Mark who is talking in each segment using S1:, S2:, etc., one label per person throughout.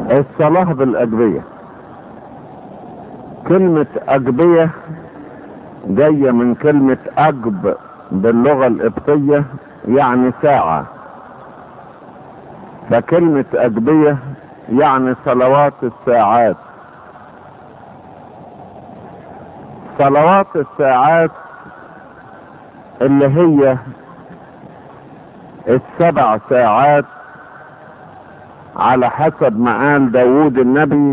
S1: الصلاة بالأجبية كلمة أجبية جاية من كلمة أجب باللغة القبطية يعني ساعة فكلمة أجبية يعني صلوات الساعات صلوات الساعات اللي هي السبع ساعات على حسب ما قال داوود النبي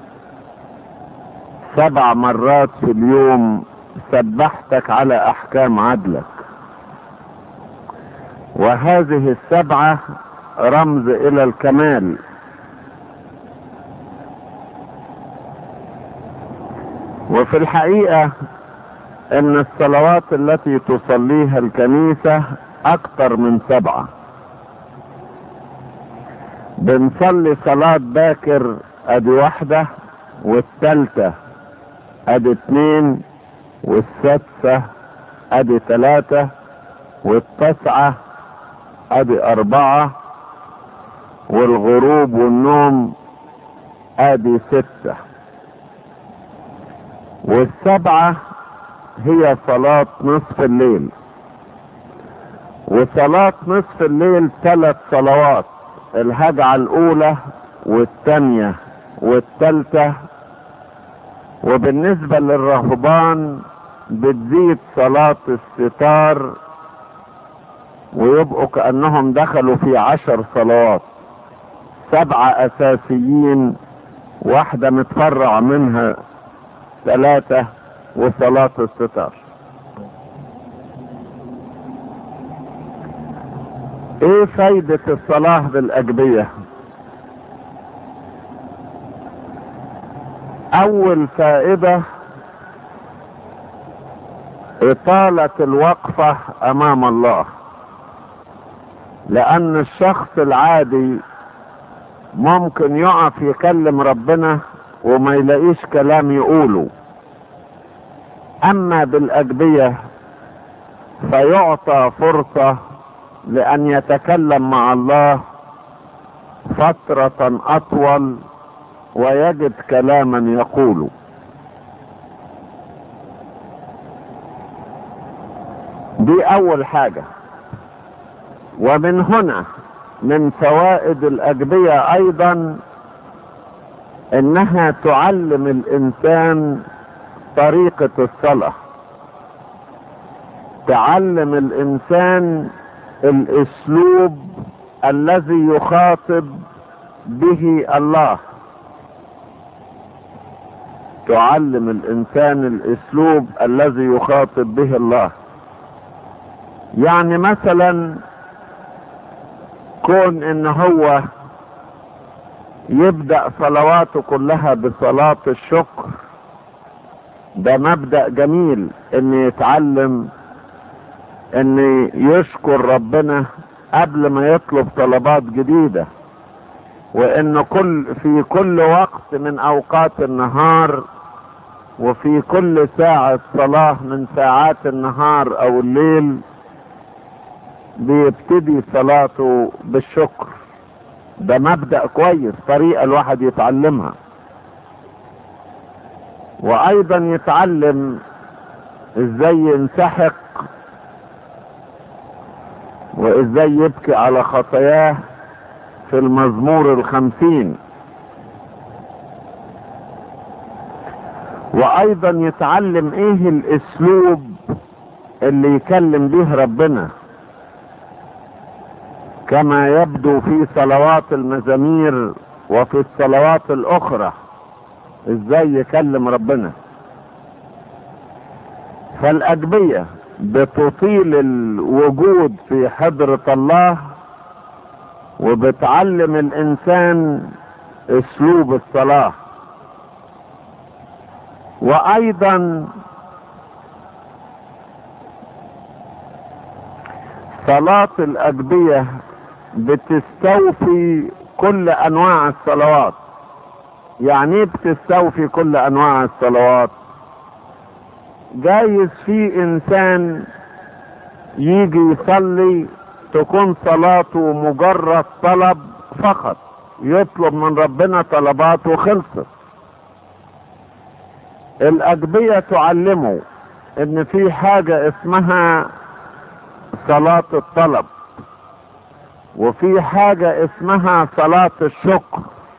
S1: سبع مرات في اليوم سبحتك على احكام عدلك وهذه السبعة رمز الى الكمال وفي الحقيقة ان الصلوات التي تصليها الكنيسة اكثر من سبعة بنصلي صلاة باكر ادي واحدة والثالثة ادي اتنين والسادسة ادي ثلاثة والتسعة ادي اربعة والغروب والنوم ادي ستة والسبعة هي صلاة نصف الليل وصلاة نصف الليل ثلاث صلوات الهجعة الأولى والثانية والثالثة وبالنسبة للرهبان بتزيد صلاة الستار ويبقوا كأنهم دخلوا في عشر صلوات سبعة أساسيين واحدة متفرع منها ثلاثة وصلاة الستار ايه فايدة الصلاة بالاجبية اول فائدة اطالة الوقفة امام الله لان الشخص العادي ممكن يقف يكلم ربنا وما يلاقيش كلام يقوله اما بالاجبية فيعطى فرصة لان يتكلم مع الله فترة اطول ويجد كلاما يقوله دي اول حاجة ومن هنا من فوائد الاجبية ايضا انها تعلم الانسان طريقة الصلاة تعلم الانسان الاسلوب الذي يخاطب به الله تعلم الانسان الاسلوب الذي يخاطب به الله يعني مثلا كون ان هو يبدأ صلواته كلها بصلاة الشكر ده مبدأ جميل ان يتعلم ان يشكر ربنا قبل ما يطلب طلبات جديدة وان كل في كل وقت من اوقات النهار وفي كل ساعة صلاة من ساعات النهار او الليل بيبتدي صلاته بالشكر ده مبدأ كويس طريقة الواحد يتعلمها وايضا يتعلم ازاي ينسحق وازاي يبكي على خطاياه في المزمور الخمسين وايضا يتعلم ايه الاسلوب اللي يكلم به ربنا كما يبدو في صلوات المزامير وفي الصلوات الاخرى ازاي يكلم ربنا فالاجبية بتطيل الوجود في حضرة الله وبتعلم الانسان اسلوب الصلاة وايضا صلاة الاجبية بتستوفي كل انواع الصلوات يعني ايه بتستوفي كل انواع الصلوات جايز في انسان يجي يصلي تكون صلاته مجرد طلب فقط يطلب من ربنا طلبات وخلصت الأجبية تعلمه ان في حاجة اسمها صلاة الطلب وفي حاجة اسمها صلاة الشكر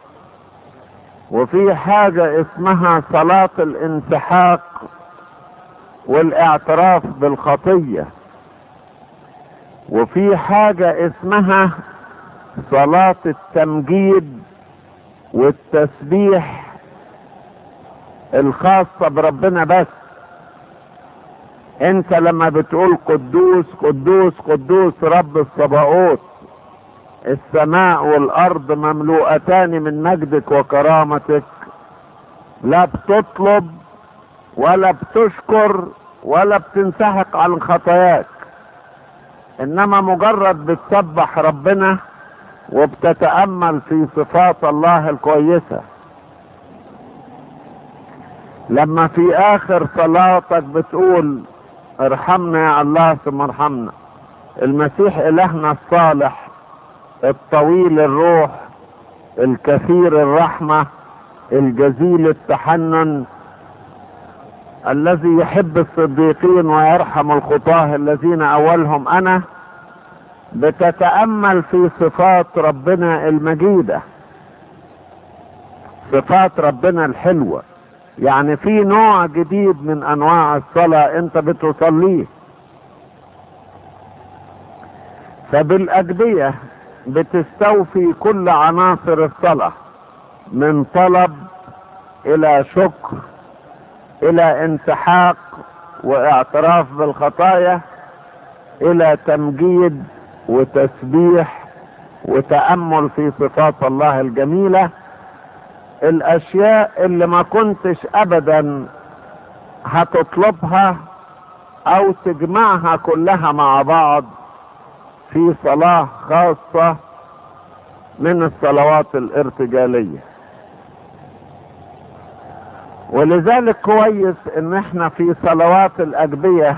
S1: وفي حاجة اسمها صلاة الانسحاق والاعتراف بالخطية وفي حاجة اسمها صلاة التمجيد والتسبيح الخاصة بربنا بس انت لما بتقول قدوس قدوس قدوس رب الصباؤوت السماء والارض مملوءتان من مجدك وكرامتك لا بتطلب ولا بتشكر ولا بتنسحق عن خطاياك انما مجرد بتسبح ربنا وبتتامل في صفات الله الكويسه لما في اخر صلاتك بتقول ارحمنا يا الله ثم ارحمنا المسيح الهنا الصالح الطويل الروح الكثير الرحمة الجزيل التحنن الذي يحب الصديقين ويرحم الخطاه الذين اولهم انا بتتأمل في صفات ربنا المجيدة صفات ربنا الحلوة يعني في نوع جديد من انواع الصلاة انت بتصليه فبالاجبية بتستوفي كل عناصر الصلاة من طلب الى شكر الى انسحاق واعتراف بالخطايا الى تمجيد وتسبيح وتأمل في صفات الله الجميلة الاشياء اللي ما كنتش ابدا هتطلبها او تجمعها كلها مع بعض في صلاة خاصة من الصلوات الارتجالية ولذلك كويس ان احنا في صلوات الاجبية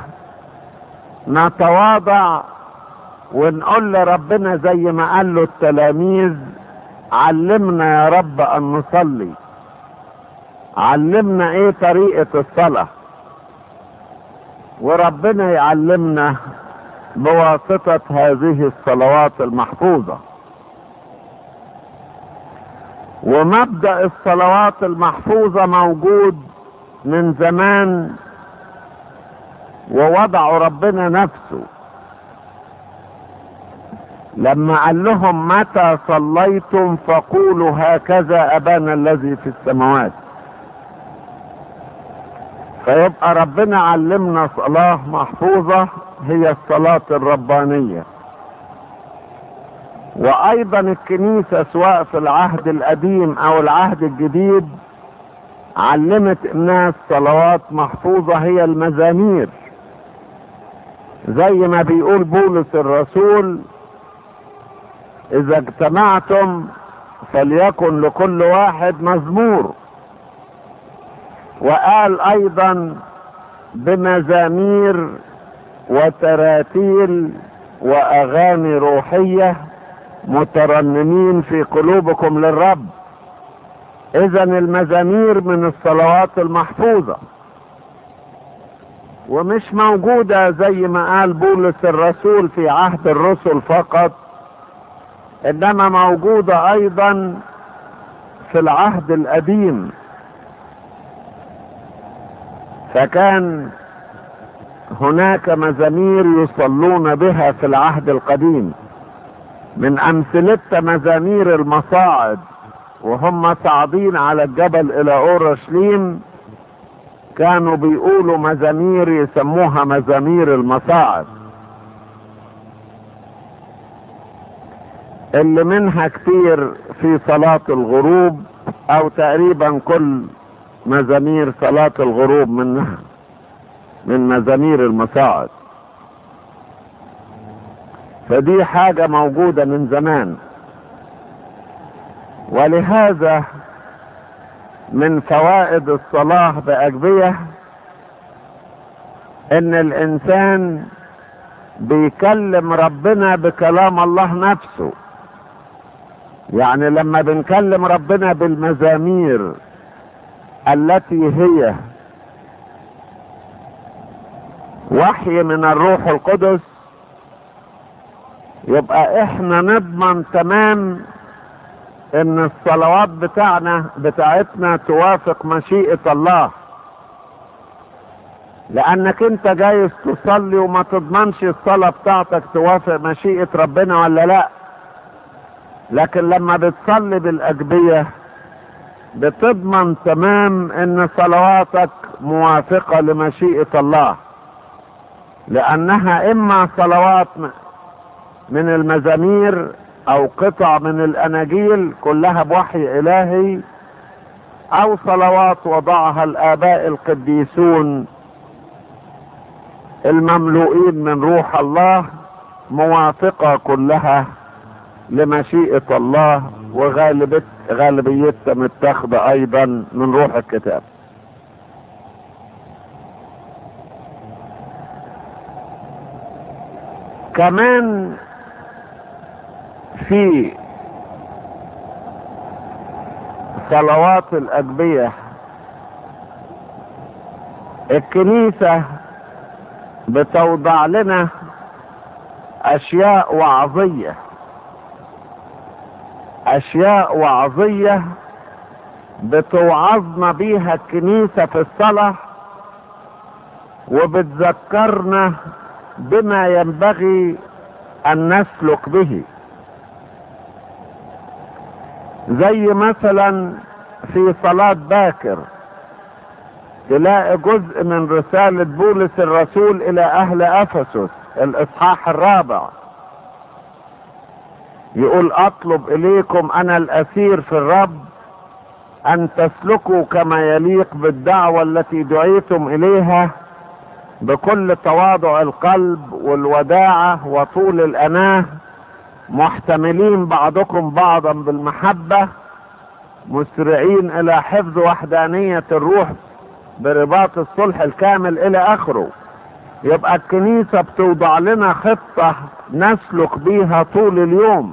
S1: نتواضع ونقول لربنا زي ما قال له التلاميذ علمنا يا رب ان نصلي علمنا ايه طريقة الصلاة وربنا يعلمنا بواسطة هذه الصلوات المحفوظة ومبدأ الصلوات المحفوظة موجود من زمان ووضعوا ربنا نفسه لما قال لهم متى صليتم فقولوا هكذا ابانا الذي في السماوات فيبقى ربنا علمنا صلاة محفوظة هي الصلاة الربانية وايضا الكنيسة سواء في العهد القديم او العهد الجديد علمت الناس صلوات محفوظة هي المزامير زي ما بيقول بولس الرسول اذا اجتمعتم فليكن لكل واحد مزمور وقال ايضا بمزامير وتراتيل واغاني روحية مترنمين في قلوبكم للرب اذا المزامير من الصلوات المحفوظة ومش موجودة زي ما قال بولس الرسول في عهد الرسل فقط انما موجودة ايضا في العهد القديم فكان هناك مزامير يصلون بها في العهد القديم من امثلة مزامير المصاعد وهم صاعدين على الجبل الى اورشليم كانوا بيقولوا مزامير يسموها مزامير المصاعد اللي منها كتير في صلاة الغروب او تقريبا كل مزامير صلاة الغروب منها من مزامير المصاعد فدي حاجة موجودة من زمان ولهذا من فوائد الصلاة بأجبية ان الانسان بيكلم ربنا بكلام الله نفسه يعني لما بنكلم ربنا بالمزامير التي هي وحي من الروح القدس يبقى احنا نضمن تمام ان الصلوات بتاعنا بتاعتنا توافق مشيئة الله لانك انت جايز تصلي وما تضمنش الصلاة بتاعتك توافق مشيئة ربنا ولا لا لكن لما بتصلي بالاجبية بتضمن تمام ان صلواتك موافقة لمشيئة الله لانها اما صلوات من المزامير او قطع من الاناجيل كلها بوحي الهي او صلوات وضعها الاباء القديسون المملوئين من روح الله موافقة كلها لمشيئة الله وغالبية غالبيتها متاخدة ايضا من روح الكتاب كمان في صلوات الأجبية الكنيسة بتوضع لنا أشياء وعظية أشياء وعظية بتوعظنا بيها الكنيسة في الصلاة وبتذكرنا بما ينبغي أن نسلك به زي مثلا في صلاة باكر تلاقي جزء من رسالة بولس الرسول إلى أهل أفسس الإصحاح الرابع يقول أطلب إليكم أنا الأسير في الرب أن تسلكوا كما يليق بالدعوة التي دعيتم إليها بكل تواضع القلب والوداعة وطول الأناه محتملين بعضكم بعضا بالمحبة مسرعين الى حفظ وحدانية الروح برباط الصلح الكامل الى اخره يبقى الكنيسة بتوضع لنا خطة نسلك بيها طول اليوم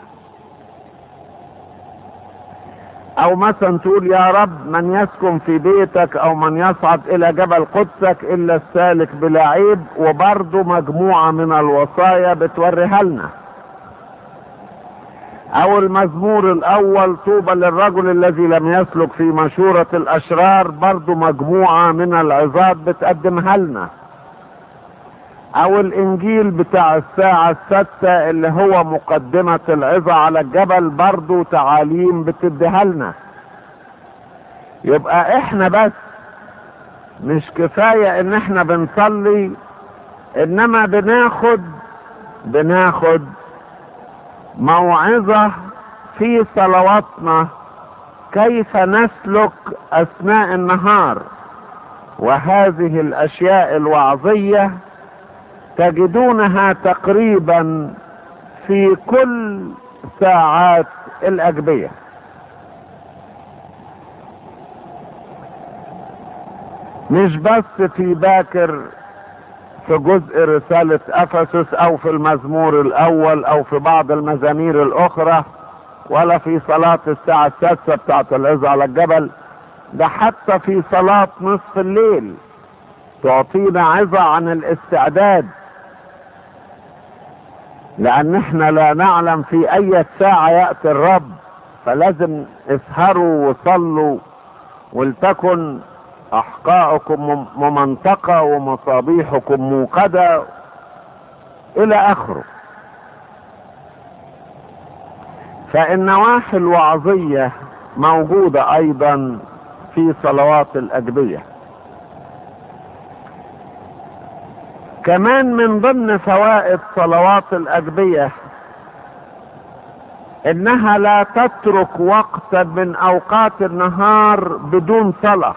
S1: او مثلا تقول يا رب من يسكن في بيتك او من يصعد الى جبل قدسك الا السالك بلا عيب وبرضه مجموعة من الوصايا بتوريها لنا او المزمور الاول طوبى للرجل الذي لم يسلك في مشورة الاشرار برضو مجموعة من العظات بتقدمها لنا او الانجيل بتاع الساعة السادسة اللي هو مقدمة العظة على الجبل برضو تعاليم بتديها لنا يبقى احنا بس مش كفاية ان احنا بنصلي انما بناخد بناخد موعظة في صلواتنا كيف نسلك اثناء النهار وهذه الاشياء الوعظية تجدونها تقريبا في كل ساعات الاجبية مش بس في باكر في جزء رسالة افسس او في المزمور الاول او في بعض المزامير الاخرى ولا في صلاة الساعة السادسة بتاعت العظة على الجبل ده حتى في صلاة نصف الليل تعطينا عظة عن الاستعداد لان احنا لا نعلم في اي ساعة يأتي الرب فلازم اسهروا وصلوا ولتكن احقاءكم ممنطقة ومصابيحكم موقدة الى اخره فالنواحي الوعظية موجودة ايضا في صلوات الاجبية كمان من ضمن فوائد صلوات الاجبية انها لا تترك وقتا من اوقات النهار بدون صلاه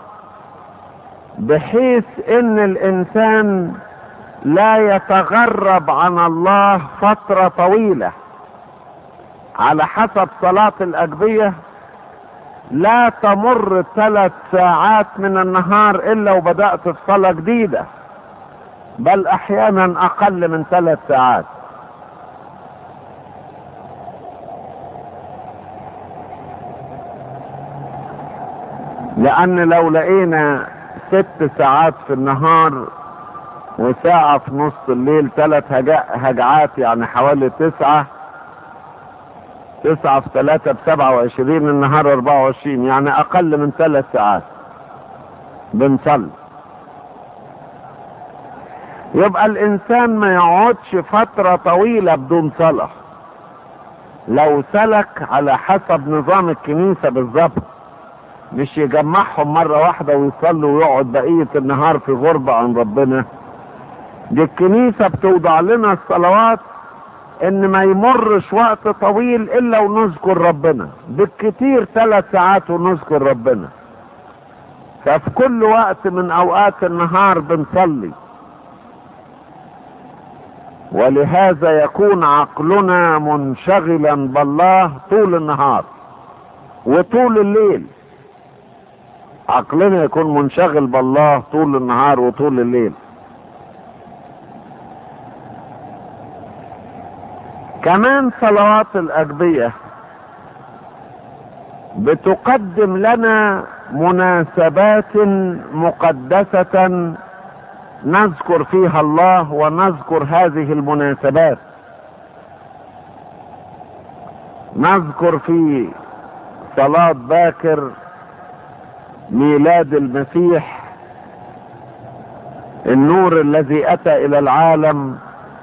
S1: بحيث ان الانسان لا يتغرب عن الله فترة طويلة على حسب صلاة الاجبية لا تمر ثلاث ساعات من النهار الا وبدأت في صلاة جديدة بل احيانا اقل من ثلاث ساعات لان لو لقينا ست ساعات في النهار وساعة في نص الليل ثلاث هجعات يعني حوالي تسعة تسعة في ثلاثة بسبعة وعشرين النهار اربعة وعشرين يعني اقل من ثلاث ساعات بنصلي يبقى الانسان ما يقعدش فترة طويلة بدون صلاة لو سلك على حسب نظام الكنيسة بالظبط مش يجمعهم مرة واحدة ويصلي ويقعد بقية النهار في غربة عن ربنا دي الكنيسة بتوضع لنا الصلوات ان ما يمرش وقت طويل الا ونذكر ربنا بالكتير ثلاث ساعات ونذكر ربنا ففي كل وقت من اوقات النهار بنصلي ولهذا يكون عقلنا منشغلا بالله طول النهار وطول الليل عقلنا يكون منشغل بالله طول النهار وطول الليل كمان صلوات الأجبية بتقدم لنا مناسبات مقدسة نذكر فيها الله ونذكر هذه المناسبات نذكر في صلاة باكر ميلاد المسيح النور الذي اتى الى العالم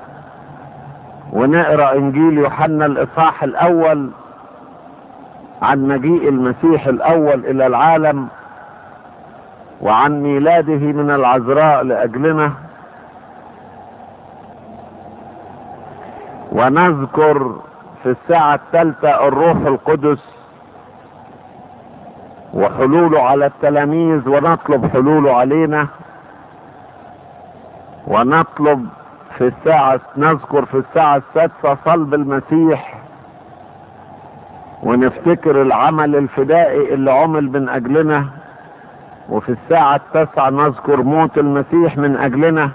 S1: ونقرا انجيل يوحنا الاصحاح الاول عن مجيء المسيح الاول الى العالم وعن ميلاده من العذراء لاجلنا ونذكر في الساعة الثالثة الروح القدس وحلوله على التلاميذ ونطلب حلوله علينا ونطلب في الساعة نذكر في الساعة السادسة صلب المسيح ونفتكر العمل الفدائي اللي عمل من أجلنا وفي الساعة التاسعة نذكر موت المسيح من أجلنا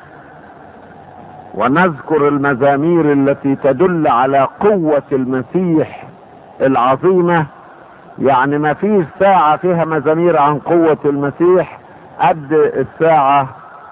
S1: ونذكر المزامير التي تدل على قوة المسيح العظيمة يعني ما فيش ساعة فيها مزامير عن قوة المسيح قد الساعة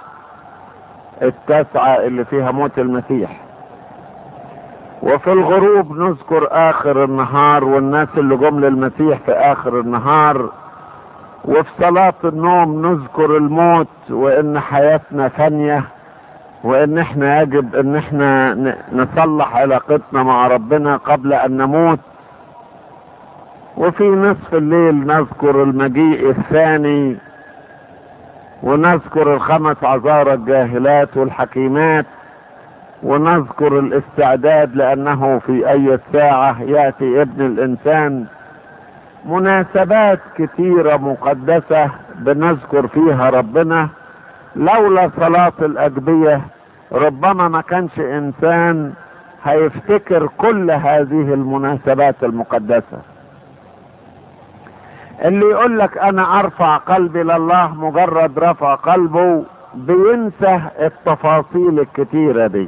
S1: التاسعة اللي فيها موت المسيح وفي الغروب نذكر اخر النهار والناس اللي جم للمسيح في اخر النهار وفي صلاة النوم نذكر الموت وان حياتنا فانية وان احنا يجب ان احنا نصلح علاقتنا مع ربنا قبل ان نموت وفي نصف الليل نذكر المجيء الثاني ونذكر الخمس عذارى الجاهلات والحكيمات ونذكر الاستعداد لانه في اي ساعة يأتي ابن الانسان مناسبات كثيرة مقدسة بنذكر فيها ربنا لولا صلاة الاجبية ربما ما كانش انسان هيفتكر كل هذه المناسبات المقدسه اللي يقول لك انا ارفع قلبي لله مجرد رفع قلبه بينسى التفاصيل الكتيرة دي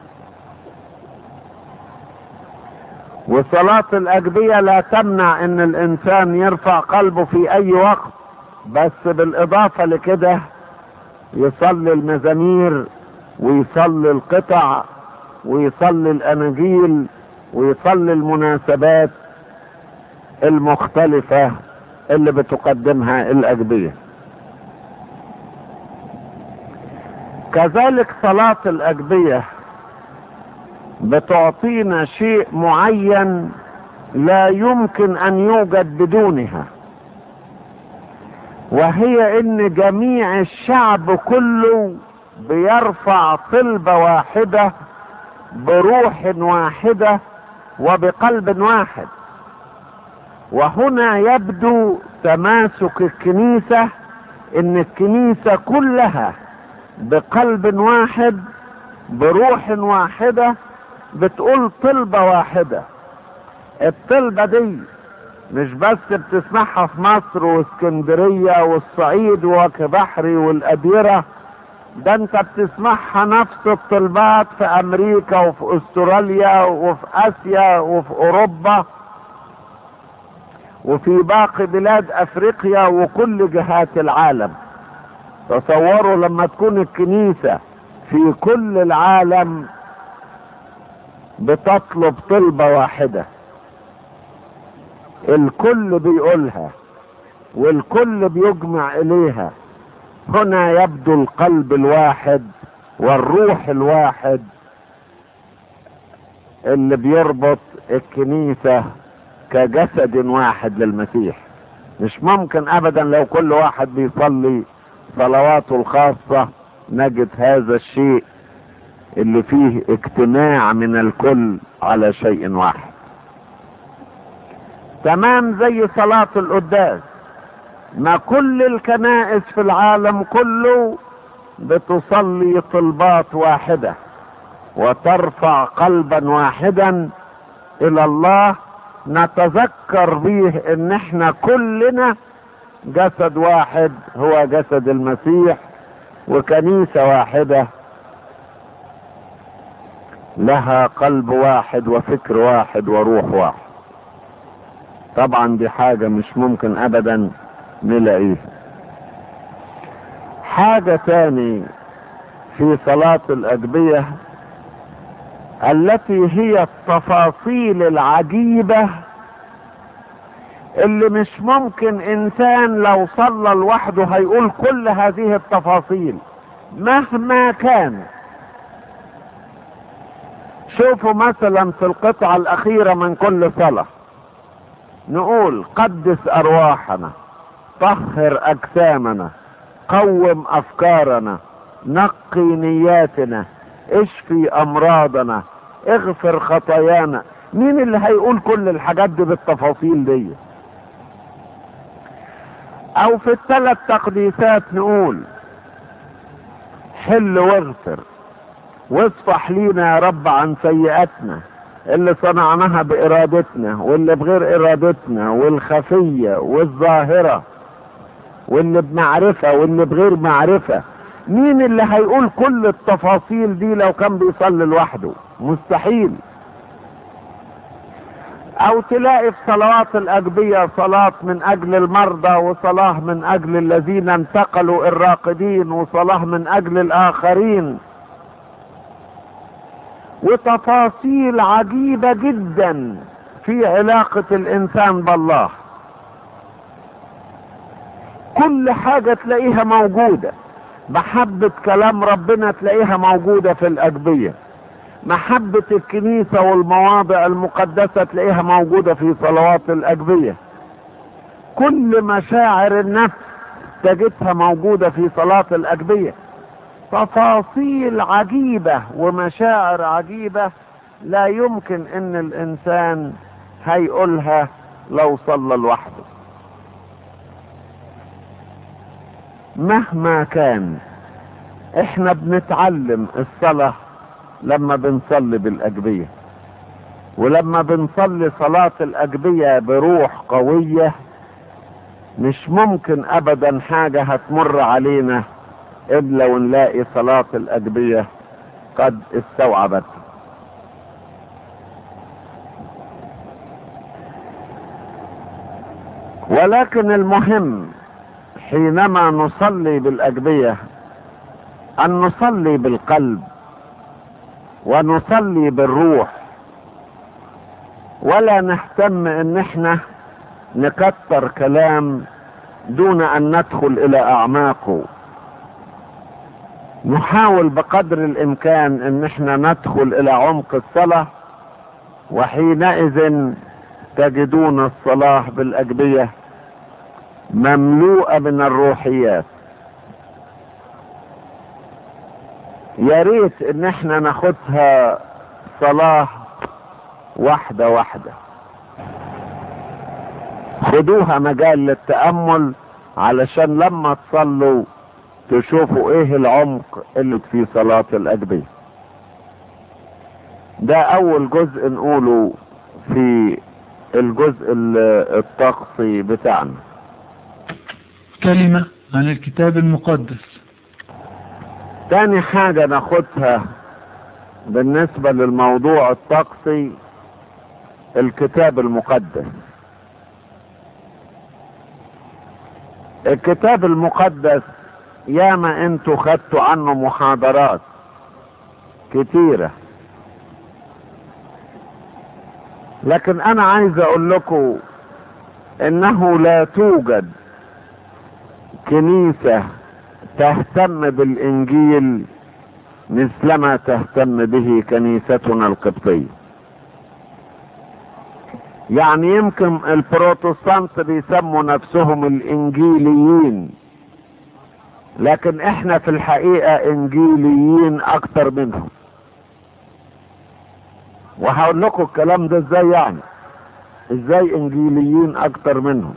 S1: وصلاة الاجبية لا تمنع ان الانسان يرفع قلبه في اي وقت بس بالاضافة لكده يصلي المزامير ويصلي القطع ويصلي الاناجيل ويصلي المناسبات المختلفة اللي بتقدمها الأجبية كذلك صلاة الأجبية بتعطينا شيء معين لا يمكن أن يوجد بدونها وهي ان جميع الشعب كله بيرفع طلبة واحدة بروح واحدة وبقلب واحد وهنا يبدو تماسك الكنيسة ان الكنيسة كلها بقلب واحد بروح واحدة بتقول طلبة واحدة الطلبة دي مش بس بتسمعها في مصر واسكندرية والصعيد وكبحري والأديرة ده انت بتسمعها نفس الطلبات في امريكا وفي استراليا وفي اسيا وفي اوروبا وفي باقي بلاد افريقيا وكل جهات العالم تصوروا لما تكون الكنيسة في كل العالم بتطلب طلبة واحدة الكل بيقولها والكل بيجمع اليها هنا يبدو القلب الواحد والروح الواحد اللي بيربط الكنيسة كجسد واحد للمسيح مش ممكن ابدا لو كل واحد بيصلي صلواته الخاصة نجد هذا الشيء اللي فيه اجتماع من الكل على شيء واحد تمام زي صلاة القداس ما كل الكنائس في العالم كله بتصلي طلبات واحدة وترفع قلبا واحدا الى الله نتذكر به ان احنا كلنا جسد واحد هو جسد المسيح وكنيسة واحدة لها قلب واحد وفكر واحد وروح واحد طبعا دي حاجة مش ممكن ابدا نلاقيها حاجة تاني في صلاة الأجبية التي هي التفاصيل العجيبة اللي مش ممكن انسان لو صلى لوحده هيقول كل هذه التفاصيل مهما كان شوفوا مثلا في القطعة الاخيرة من كل صلاة نقول قدس ارواحنا طهر اجسامنا قوم افكارنا نقي نياتنا اشفي امراضنا اغفر خطايانا مين اللي هيقول كل الحاجات دي بالتفاصيل دي او في الثلاث تقديسات نقول حل واغفر واصفح لينا يا رب عن سيئاتنا اللي صنعناها بارادتنا واللي بغير ارادتنا والخفية والظاهرة واللي بمعرفة واللي بغير معرفة مين اللي هيقول كل التفاصيل دي لو كان بيصلي لوحده مستحيل او تلاقي في صلوات الاجبية صلاة من اجل المرضى وصلاة من اجل الذين انتقلوا الراقدين وصلاة من اجل الاخرين وتفاصيل عجيبة جدا في علاقة الانسان بالله كل حاجة تلاقيها موجودة محبة كلام ربنا تلاقيها موجودة في الأجبية محبة الكنيسة والمواضع المقدسة تلاقيها موجودة في صلوات الأجبية كل مشاعر النفس تجدها موجودة في صلاة الأجبية تفاصيل عجيبة ومشاعر عجيبة لا يمكن ان الانسان هيقولها لو صلى لوحده مهما كان احنا بنتعلم الصلاة لما بنصلي بالاجبية ولما بنصلي صلاة الاجبية بروح قوية مش ممكن ابدا حاجة هتمر علينا الا ونلاقي صلاة الاجبية قد استوعبت ولكن المهم حينما نصلي بالاجبية ان نصلي بالقلب ونصلي بالروح ولا نهتم ان احنا نكتر كلام دون ان ندخل الى اعماقه نحاول بقدر الامكان ان احنا ندخل الى عمق الصلاة وحينئذ تجدون الصلاة بالاجبية مملوءة من الروحيات يا ريت ان احنا ناخدها صلاة واحدة واحدة خدوها مجال للتأمل علشان لما تصلوا تشوفوا ايه العمق اللي في صلاة الأجبية ده اول جزء نقوله في الجزء الطقسي بتاعنا
S2: كلمة عن الكتاب المقدس
S1: تاني حاجة ناخدها بالنسبة للموضوع الطقسي الكتاب المقدس الكتاب المقدس ياما انتوا خدتوا عنه محاضرات كتيرة لكن انا عايز اقول لكم انه لا توجد كنيسة تهتم بالانجيل مثلما تهتم به كنيستنا القبطية يعني يمكن البروتستانت بيسموا نفسهم الانجيليين لكن احنا في الحقيقة انجيليين اكتر منهم وهقول لكم الكلام ده ازاي يعني ازاي انجيليين اكتر منهم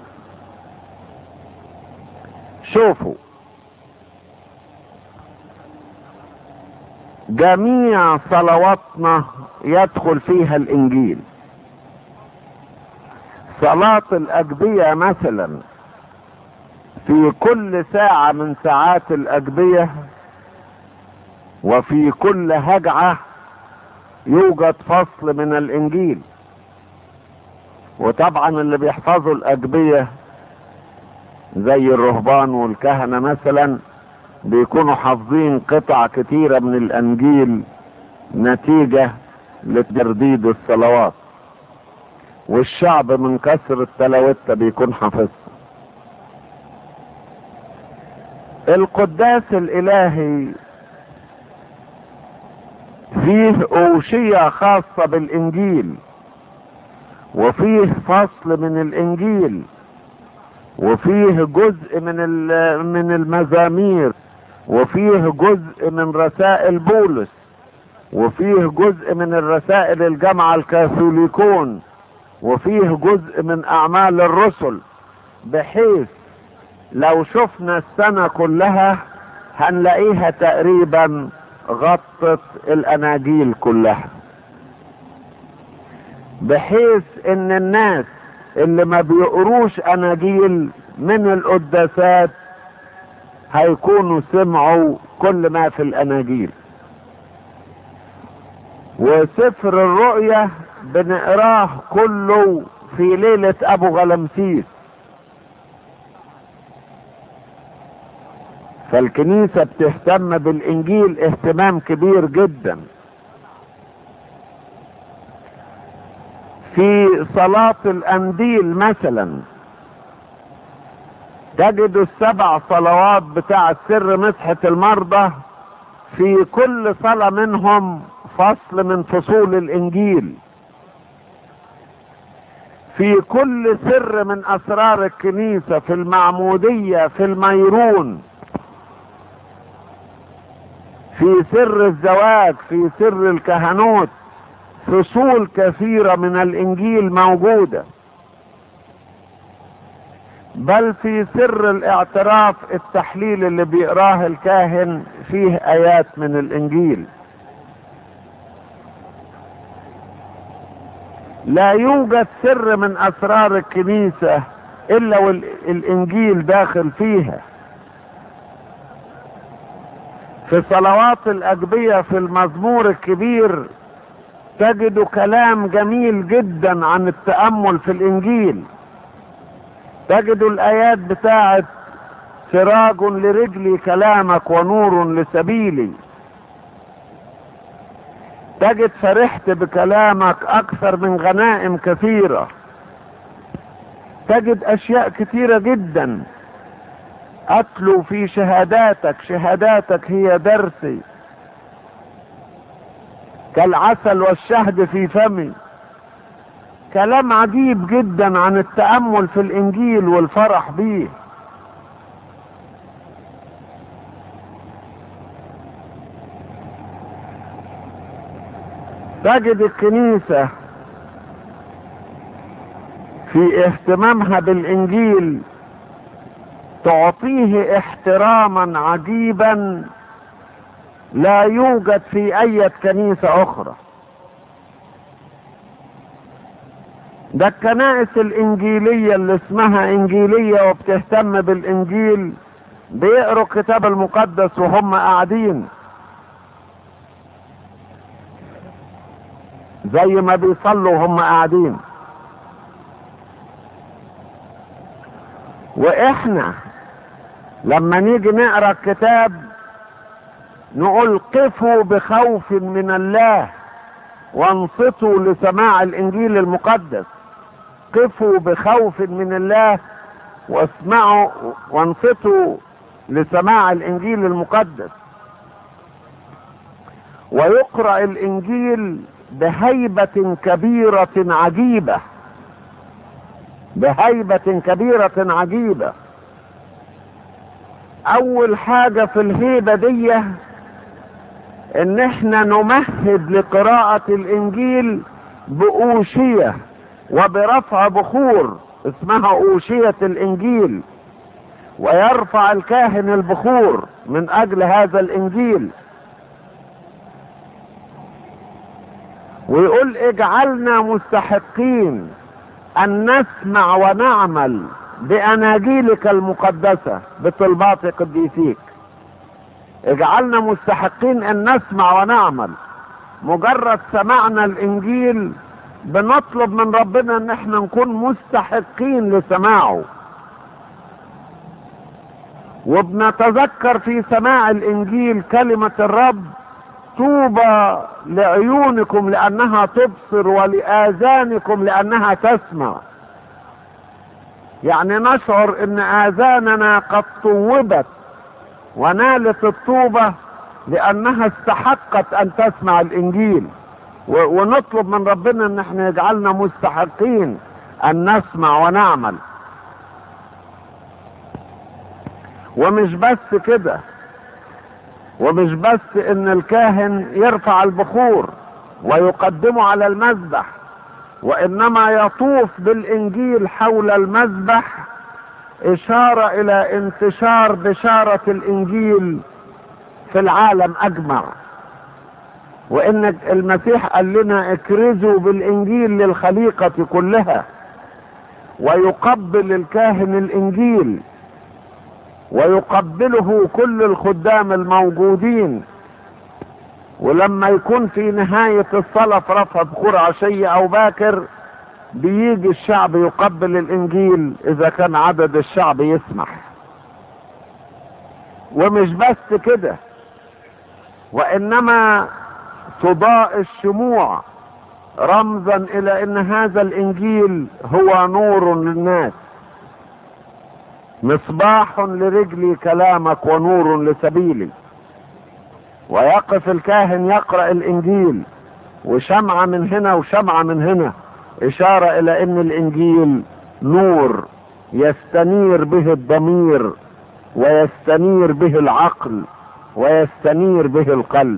S1: شوفوا جميع صلواتنا يدخل فيها الانجيل صلاة الاجبية مثلا في كل ساعة من ساعات الاجبية وفي كل هجعة يوجد فصل من الانجيل وطبعا اللي بيحفظوا الاجبية زي الرهبان والكهنة مثلا بيكونوا حافظين قطع كتيرة من الانجيل نتيجة لترديد الصلوات والشعب من كسر التلاوتة بيكون حافظها القداس الالهي فيه اوشية خاصة بالانجيل وفيه فصل من الانجيل وفيه جزء من من المزامير وفيه جزء من رسائل بولس وفيه جزء من الرسائل الجامعة الكاثوليكون وفيه جزء من اعمال الرسل بحيث لو شفنا السنة كلها هنلاقيها تقريبا غطت الاناجيل كلها بحيث ان الناس اللي ما بيقروش اناجيل من القداسات هيكونوا سمعوا كل ما في الاناجيل وسفر الرؤية بنقراه كله في ليلة ابو غلمسيس فالكنيسة بتهتم بالانجيل اهتمام كبير جدا في صلاة الانديل مثلا تجد السبع صلوات بتاع سر مسحة المرضى في كل صلاة منهم فصل من فصول الانجيل في كل سر من اسرار الكنيسة في المعمودية في الميرون في سر الزواج في سر الكهنوت فصول كثيرة من الانجيل موجودة بل في سر الاعتراف التحليل اللي بيقراه الكاهن فيه ايات من الانجيل لا يوجد سر من اسرار الكنيسة الا والانجيل داخل فيها في صلوات الاجبية في المزمور الكبير تجد كلام جميل جدا عن التأمل في الانجيل تجد الايات بتاعت سراج لرجلي كلامك ونور لسبيلي تجد فرحت بكلامك اكثر من غنائم كثيرة تجد اشياء كثيرة جدا اتلو في شهاداتك شهاداتك هي درسي كالعسل والشهد في فمي كلام عجيب جدا عن التأمل في الانجيل والفرح بيه تجد الكنيسة في اهتمامها بالانجيل تعطيه احتراما عجيبا لا يوجد في اي كنيسة اخرى ده الكنائس الانجيلية اللي اسمها انجيلية وبتهتم بالانجيل بيقروا الكتاب المقدس وهم قاعدين زي ما بيصلوا وهم قاعدين واحنا لما نيجي نقرا الكتاب نقول قفوا بخوف من الله وانصتوا لسماع الانجيل المقدس قفوا بخوف من الله واسمعوا وانصتوا لسماع الانجيل المقدس ويقرا الانجيل بهيبه كبيره عجيبه بهيبه كبيره عجيبه اول حاجه في الهيبه دي ان احنا نمهد لقراءه الانجيل باوشيه وبرفع بخور اسمها اوشيه الانجيل ويرفع الكاهن البخور من اجل هذا الانجيل ويقول اجعلنا مستحقين ان نسمع ونعمل باناجيلك المقدسه بطلبات قديسيك اجعلنا مستحقين ان نسمع ونعمل مجرد سمعنا الانجيل بنطلب من ربنا ان احنا نكون مستحقين لسماعه وبنتذكر في سماع الانجيل كلمة الرب طوبى لعيونكم لانها تبصر ولاذانكم لانها تسمع يعني نشعر ان اذاننا قد طوبت ونالت الطوبة لانها استحقت ان تسمع الانجيل ونطلب من ربنا ان احنا يجعلنا مستحقين ان نسمع ونعمل ومش بس كده ومش بس ان الكاهن يرفع البخور ويقدمه على المذبح وانما يطوف بالانجيل حول المذبح اشاره الى انتشار بشاره الانجيل في العالم اجمع وان المسيح قال لنا اكرزوا بالانجيل للخليقه كلها ويقبل الكاهن الانجيل ويقبله كل الخدام الموجودين ولما يكون في نهاية الصلاة في رفع بخور عشية أو باكر بيجي الشعب يقبل الإنجيل إذا كان عدد الشعب يسمح ومش بس كده وإنما تضاء الشموع رمزا إلى أن هذا الإنجيل هو نور للناس مصباح لرجلي كلامك ونور لسبيلي ويقف الكاهن يقرأ الإنجيل وشمعة من هنا وشمعة من هنا إشارة إلى أن الإنجيل نور يستنير به الضمير ويستنير به العقل ويستنير به القلب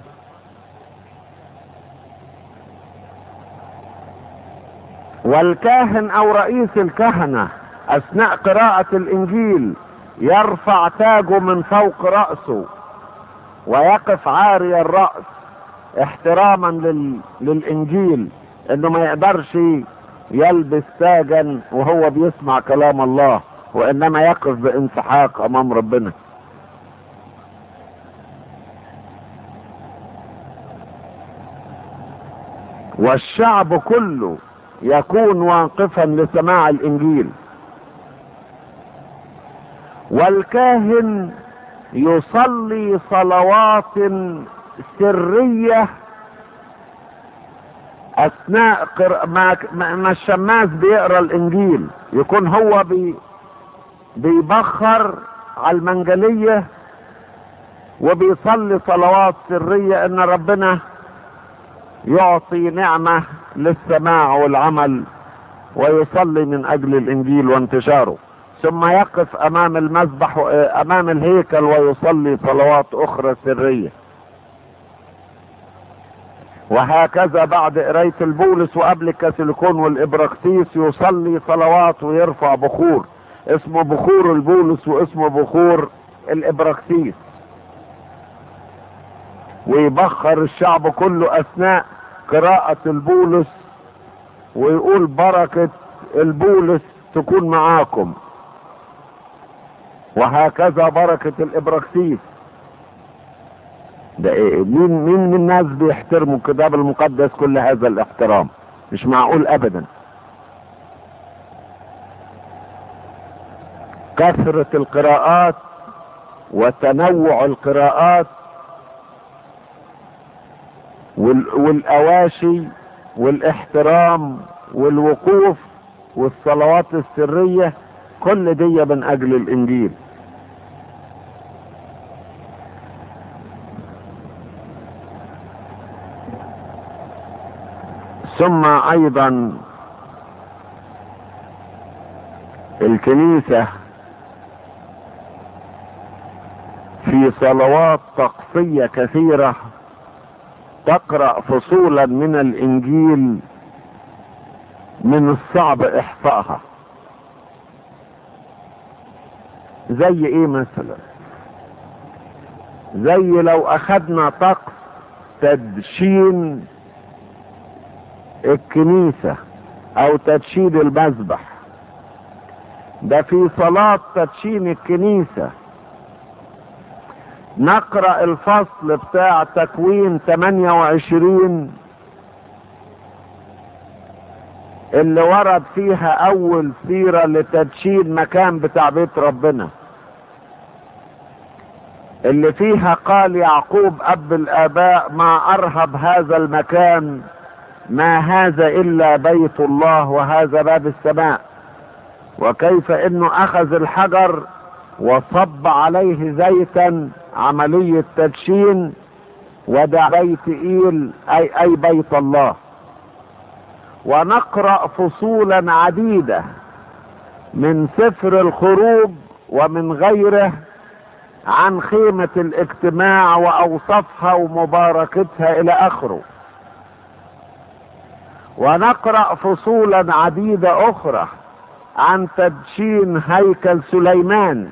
S1: والكاهن أو رئيس الكهنة أثناء قراءة الإنجيل يرفع تاجه من فوق رأسه ويقف عاري الرأس احتراما لل... للإنجيل انه ما يقدرش يلبس تاجا وهو بيسمع كلام الله وانما يقف بانسحاق امام ربنا والشعب كله يكون واقفا لسماع الانجيل والكاهن يصلي صلوات سريه اثناء قر... ما... ما الشماس بيقرا الانجيل يكون هو بي... بيبخر على المنجليه وبيصلي صلوات سريه ان ربنا يعطي نعمه للسماع والعمل ويصلي من اجل الانجيل وانتشاره ثم يقف امام المذبح امام الهيكل ويصلي صلوات اخرى سريه وهكذا بعد قرايه البولس وقبل الكاثوليكون والابراكسيس يصلي صلوات ويرفع بخور اسمه بخور البولس واسمه بخور الابراكسيس ويبخر الشعب كله اثناء قراءة البولس ويقول بركة البولس تكون معاكم وهكذا بركة الابراكسيس ده إيه؟ مين مين من الناس بيحترموا الكتاب المقدس كل هذا الاحترام مش معقول ابدا كثرة القراءات وتنوع القراءات والاواشي والاحترام والوقوف والصلوات السرية كل دي من اجل الانجيل ثم ايضا الكنيسة في صلوات طقسية كثيرة تقرأ فصولا من الانجيل من الصعب احصائها زي ايه مثلا زي لو اخدنا طقس تدشين الكنيسة او تدشين المذبح ده في صلاة تدشين الكنيسة نقرأ الفصل بتاع تكوين 28 اللي ورد فيها اول سيرة لتدشين مكان بتاع بيت ربنا اللي فيها قال يعقوب اب الاباء ما ارهب هذا المكان ما هذا الا بيت الله وهذا باب السماء وكيف انه اخذ الحجر وصب عليه زيتا عملية تدشين ودع بيت ايل اي اي بيت الله ونقرأ فصولا عديدة من سفر الخروج ومن غيره عن خيمة الاجتماع واوصافها ومباركتها الى اخره ونقرأ فصولا عديدة اخرى عن تدشين هيكل سليمان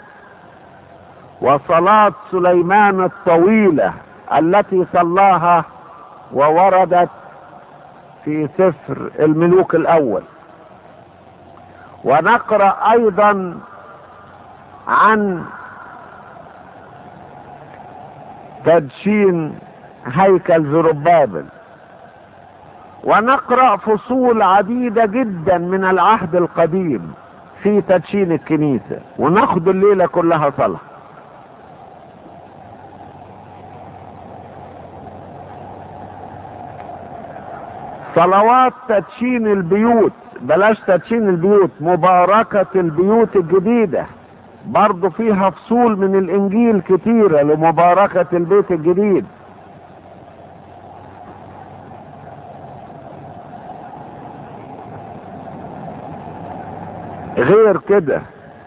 S1: وصلاة سليمان الطويلة التي صلاها ووردت في سفر الملوك الاول ونقرأ ايضا عن تدشين هيكل زربابل ونقرأ فصول عديدة جدا من العهد القديم في تدشين الكنيسة وناخد الليلة كلها صلاة صلوات تدشين البيوت بلاش تدشين البيوت مباركة البيوت الجديدة برضو فيها فصول من الانجيل كتيرة لمباركة البيت الجديد غير كده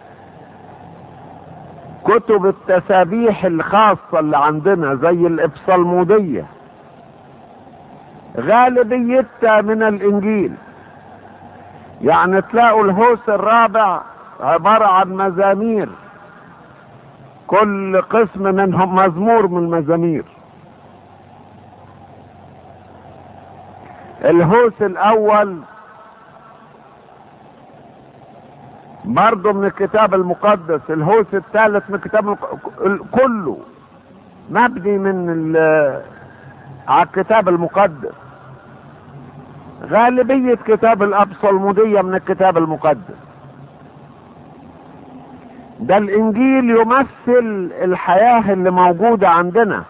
S1: كتب التسابيح الخاصة اللي عندنا زي الابصالمودية غالبيتها من الانجيل يعني تلاقوا الهوس الرابع عبارة عن مزامير كل قسم منهم مزمور من المزامير الهوس الاول برضه من الكتاب المقدس الهوس الثالث من الكتاب المق... كله مبني من ال... على الكتاب المقدس غالبية كتاب الأبصلمودية من الكتاب المقدس ده الإنجيل يمثل الحياة اللي موجودة عندنا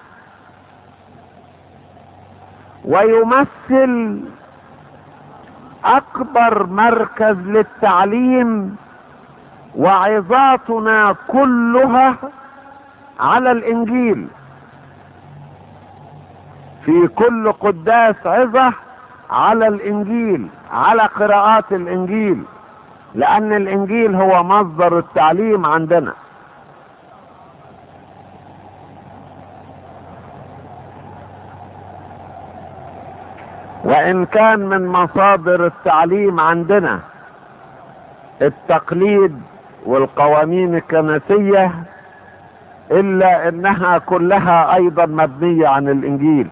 S1: ويمثل أكبر مركز للتعليم وعظاتنا كلها على الإنجيل في كل قداس عظة على الانجيل على قراءات الانجيل لان الانجيل هو مصدر التعليم عندنا وان كان من مصادر التعليم عندنا التقليد والقوانين الكنسية الا انها كلها ايضا مبنية عن الانجيل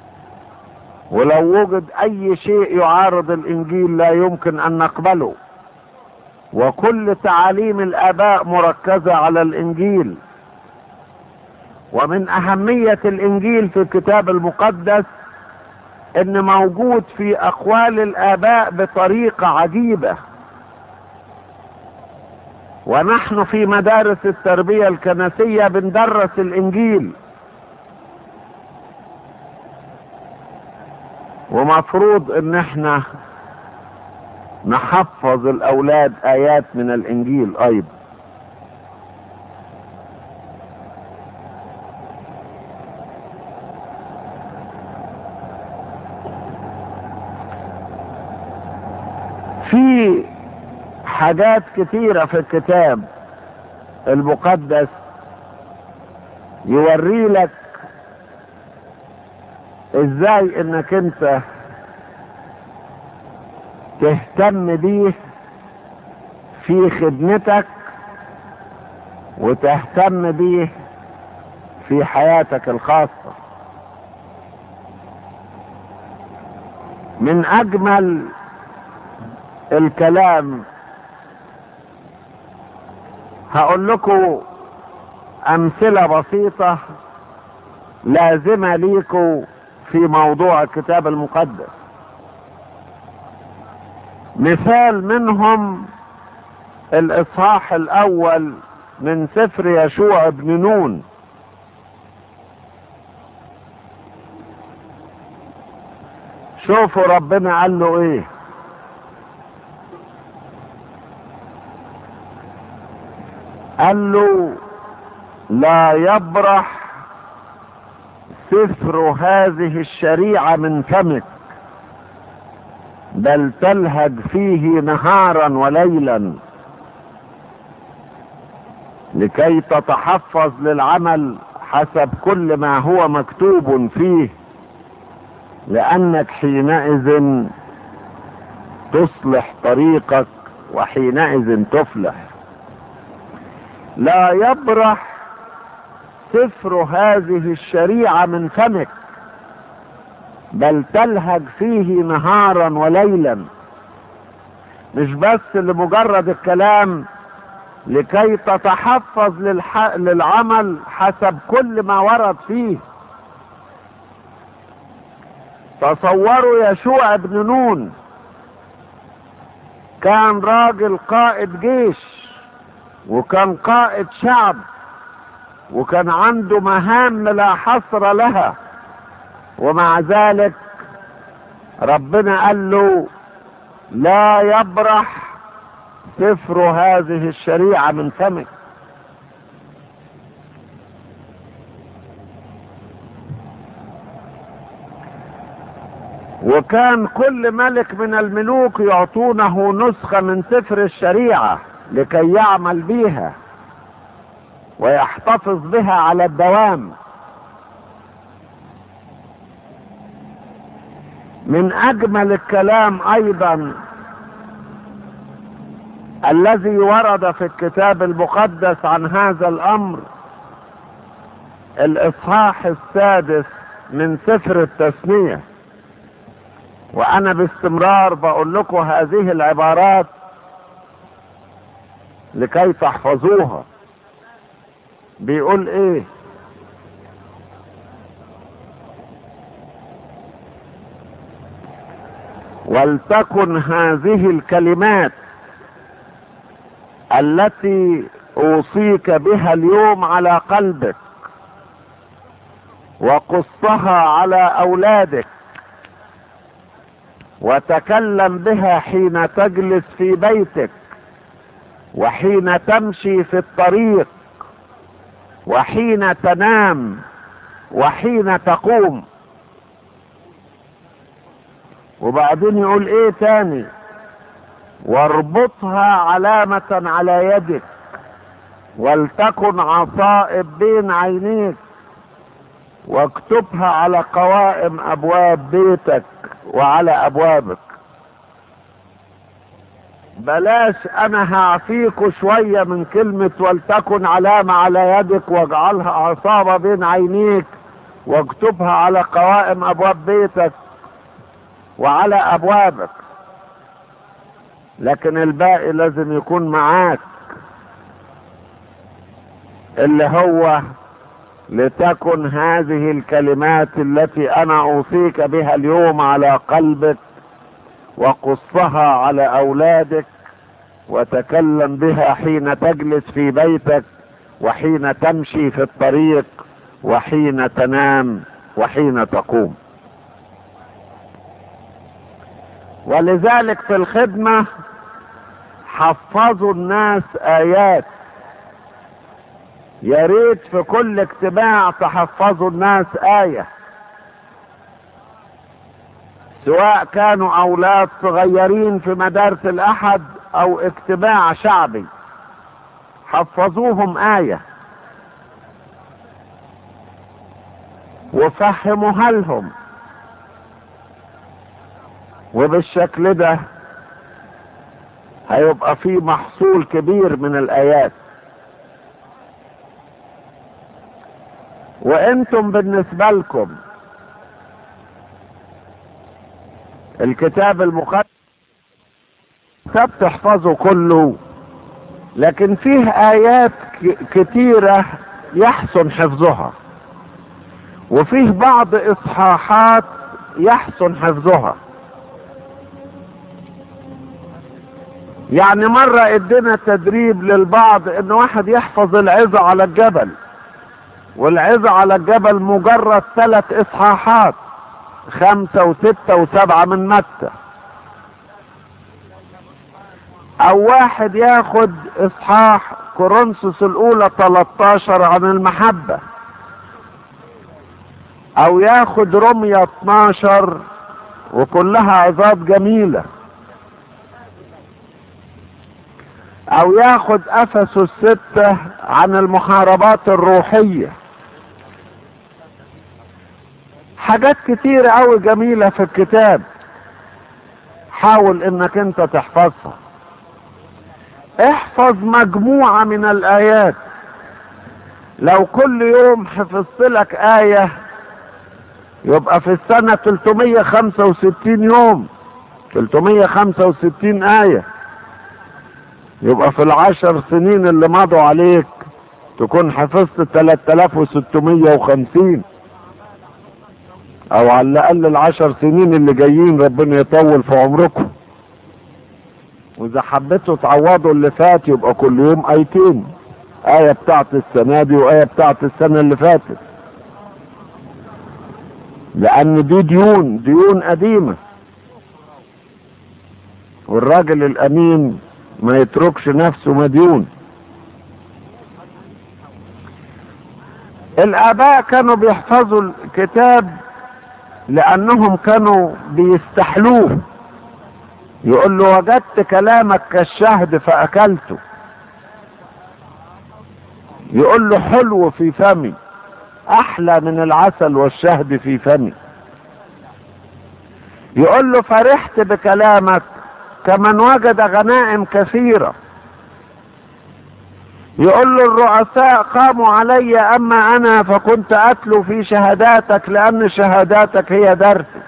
S1: ولو وجد اي شيء يعارض الانجيل لا يمكن ان نقبله وكل تعاليم الاباء مركزة على الانجيل ومن اهمية الانجيل في الكتاب المقدس ان موجود في اقوال الاباء بطريقة عجيبة ونحن في مدارس التربية الكنسية بندرس الانجيل ومفروض ان احنا نحفظ الاولاد ايات من الانجيل ايضا في حاجات كتيرة في الكتاب المقدس يوري لك ازاي انك انت تهتم بيه في خدمتك وتهتم بيه في حياتك الخاصة من اجمل الكلام هقول لكم امثلة بسيطة لازمة ليكم في موضوع الكتاب المقدس مثال منهم الاصحاح الاول من سفر يشوع بن نون شوفوا ربنا قال له ايه قال له لا يبرح سفر هذه الشريعة من فمك بل تلهج فيه نهارا وليلا لكي تتحفظ للعمل حسب كل ما هو مكتوب فيه لانك حينئذ تصلح طريقك وحينئذ تفلح لا يبرح سفر هذه الشريعة من فمك بل تلهج فيه نهارا وليلا مش بس لمجرد الكلام لكي تتحفظ للح... للعمل حسب كل ما ورد فيه تصوروا يشوع بن نون كان راجل قائد جيش وكان قائد شعب وكان عنده مهام لا حصر لها ومع ذلك ربنا قال له لا يبرح سفر هذه الشريعة من فمك وكان كل ملك من الملوك يعطونه نسخة من سفر الشريعة لكي يعمل بيها ويحتفظ بها على الدوام من اجمل الكلام ايضا الذي ورد في الكتاب المقدس عن هذا الامر الاصحاح السادس من سفر التثنيه وانا باستمرار بقول لكم هذه العبارات لكي تحفظوها بيقول ايه ولتكن هذه الكلمات التي اوصيك بها اليوم على قلبك وقصها على اولادك وتكلم بها حين تجلس في بيتك وحين تمشي في الطريق وحين تنام وحين تقوم وبعدين يقول ايه تاني واربطها علامة على يدك ولتكن عصائب بين عينيك واكتبها على قوائم ابواب بيتك وعلى ابوابك بلاش انا هعفيكوا شوية من كلمة ولتكن علامة على يدك واجعلها عصابة بين عينيك واكتبها على قوائم ابواب بيتك وعلى ابوابك لكن الباقي لازم يكون معاك اللي هو لتكن هذه الكلمات التي انا اوصيك بها اليوم على قلبك وقصها على اولادك وتكلم بها حين تجلس في بيتك وحين تمشي في الطريق وحين تنام وحين تقوم ولذلك في الخدمة حفظوا الناس آيات يا ريت في كل اجتماع تحفظوا الناس آية سواء كانوا أولاد صغيرين في مدارس الأحد أو اجتماع شعبي حفظوهم آية وفهموها لهم وبالشكل ده هيبقى في محصول كبير من الآيات وانتم بالنسبة لكم الكتاب المقدس كتاب تحفظه كله لكن فيه آيات كتيرة يحسن حفظها وفيه بعض إصحاحات يحسن حفظها يعني مرة ادينا تدريب للبعض ان واحد يحفظ العظة على الجبل والعظة على الجبل مجرد ثلاث اصحاحات خمسة وستة وسبعة من متى او واحد ياخد اصحاح كورنثوس الاولى 13 عن المحبة او ياخد رمية 12 وكلها عظات جميلة او ياخد افسس ستة عن المحاربات الروحية حاجات كتير اوي جميلة في الكتاب حاول انك انت تحفظها احفظ مجموعة من الايات لو كل يوم حفظت لك آية يبقى في السنة 365 يوم 365 آية يبقى في العشر سنين اللي مضوا عليك تكون حفظت 3650 او على الاقل العشر سنين اللي جايين ربنا يطول في عمركم واذا حبيتوا تعوضوا اللي فات يبقى كل يوم ايتين آية بتاعت السنة دي وآية بتاعت السنة اللي فاتت لأن دي ديون ديون قديمة والراجل الأمين ما يتركش نفسه مديون الآباء كانوا بيحفظوا الكتاب لأنهم كانوا بيستحلوه يقول له وجدت كلامك كالشهد فأكلته يقول له حلو في فمي أحلى من العسل والشهد في فمي يقول له فرحت بكلامك كمن وجد غنائم كثيرة يقول له الرؤساء قاموا علي أما أنا فكنت أتلو في شهاداتك لأن شهاداتك هي درسي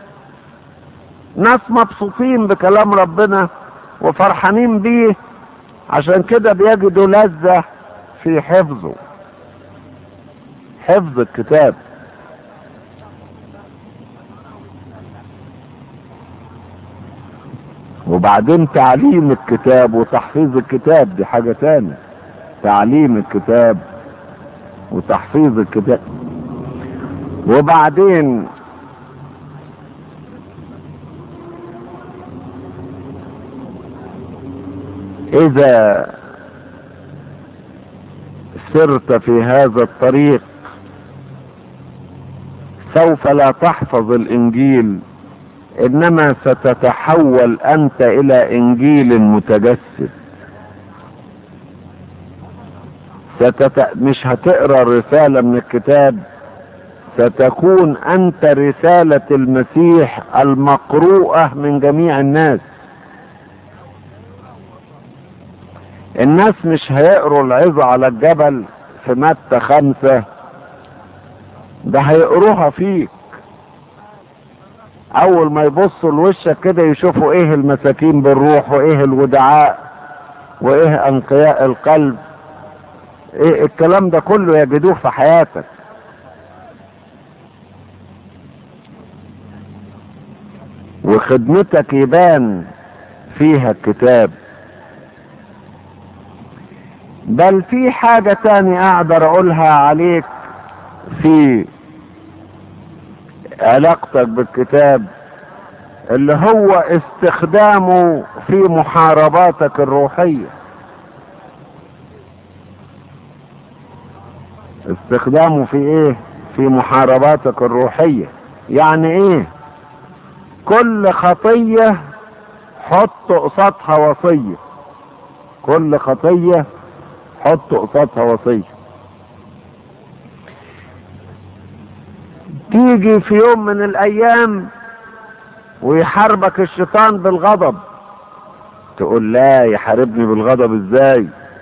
S1: ناس مبسوطين بكلام ربنا وفرحانين بيه عشان كده بيجدوا لذة في حفظه حفظ الكتاب وبعدين تعليم الكتاب وتحفيظ الكتاب دي حاجة تانية تعليم الكتاب وتحفيظ الكتاب وبعدين اذا سرت في هذا الطريق سوف لا تحفظ الانجيل انما ستتحول انت الى انجيل متجسد ستت... مش هتقرا رسالة من الكتاب ستكون انت رسالة المسيح المقروءة من جميع الناس الناس مش هيقروا العظة على الجبل في متى خمسة ده هيقروها فيك اول ما يبصوا لوشك كده يشوفوا ايه المساكين بالروح وايه الودعاء وايه انقياء القلب ايه الكلام ده كله يجدوه في حياتك وخدمتك يبان فيها الكتاب بل في حاجة تاني اقدر اقولها عليك في علاقتك بالكتاب اللي هو استخدامه في محارباتك الروحية استخدامه في ايه في محارباتك الروحية يعني ايه كل خطية حط قصادها وصية كل خطية حط قصادها وصية تيجي في يوم من الايام ويحاربك الشيطان بالغضب تقول لا يحاربني بالغضب ازاي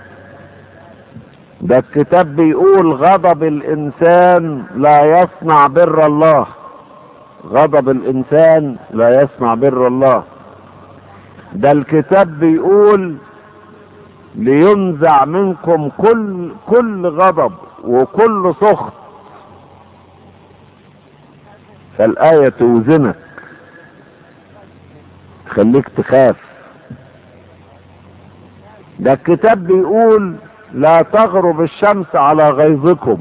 S1: ده الكتاب بيقول غضب الانسان لا يصنع بر الله غضب الانسان لا يصنع بر الله ده الكتاب بيقول لينزع منكم كل كل غضب وكل سخط فالآية توزنك خليك تخاف ده الكتاب بيقول لا تغرب الشمس على غيظكم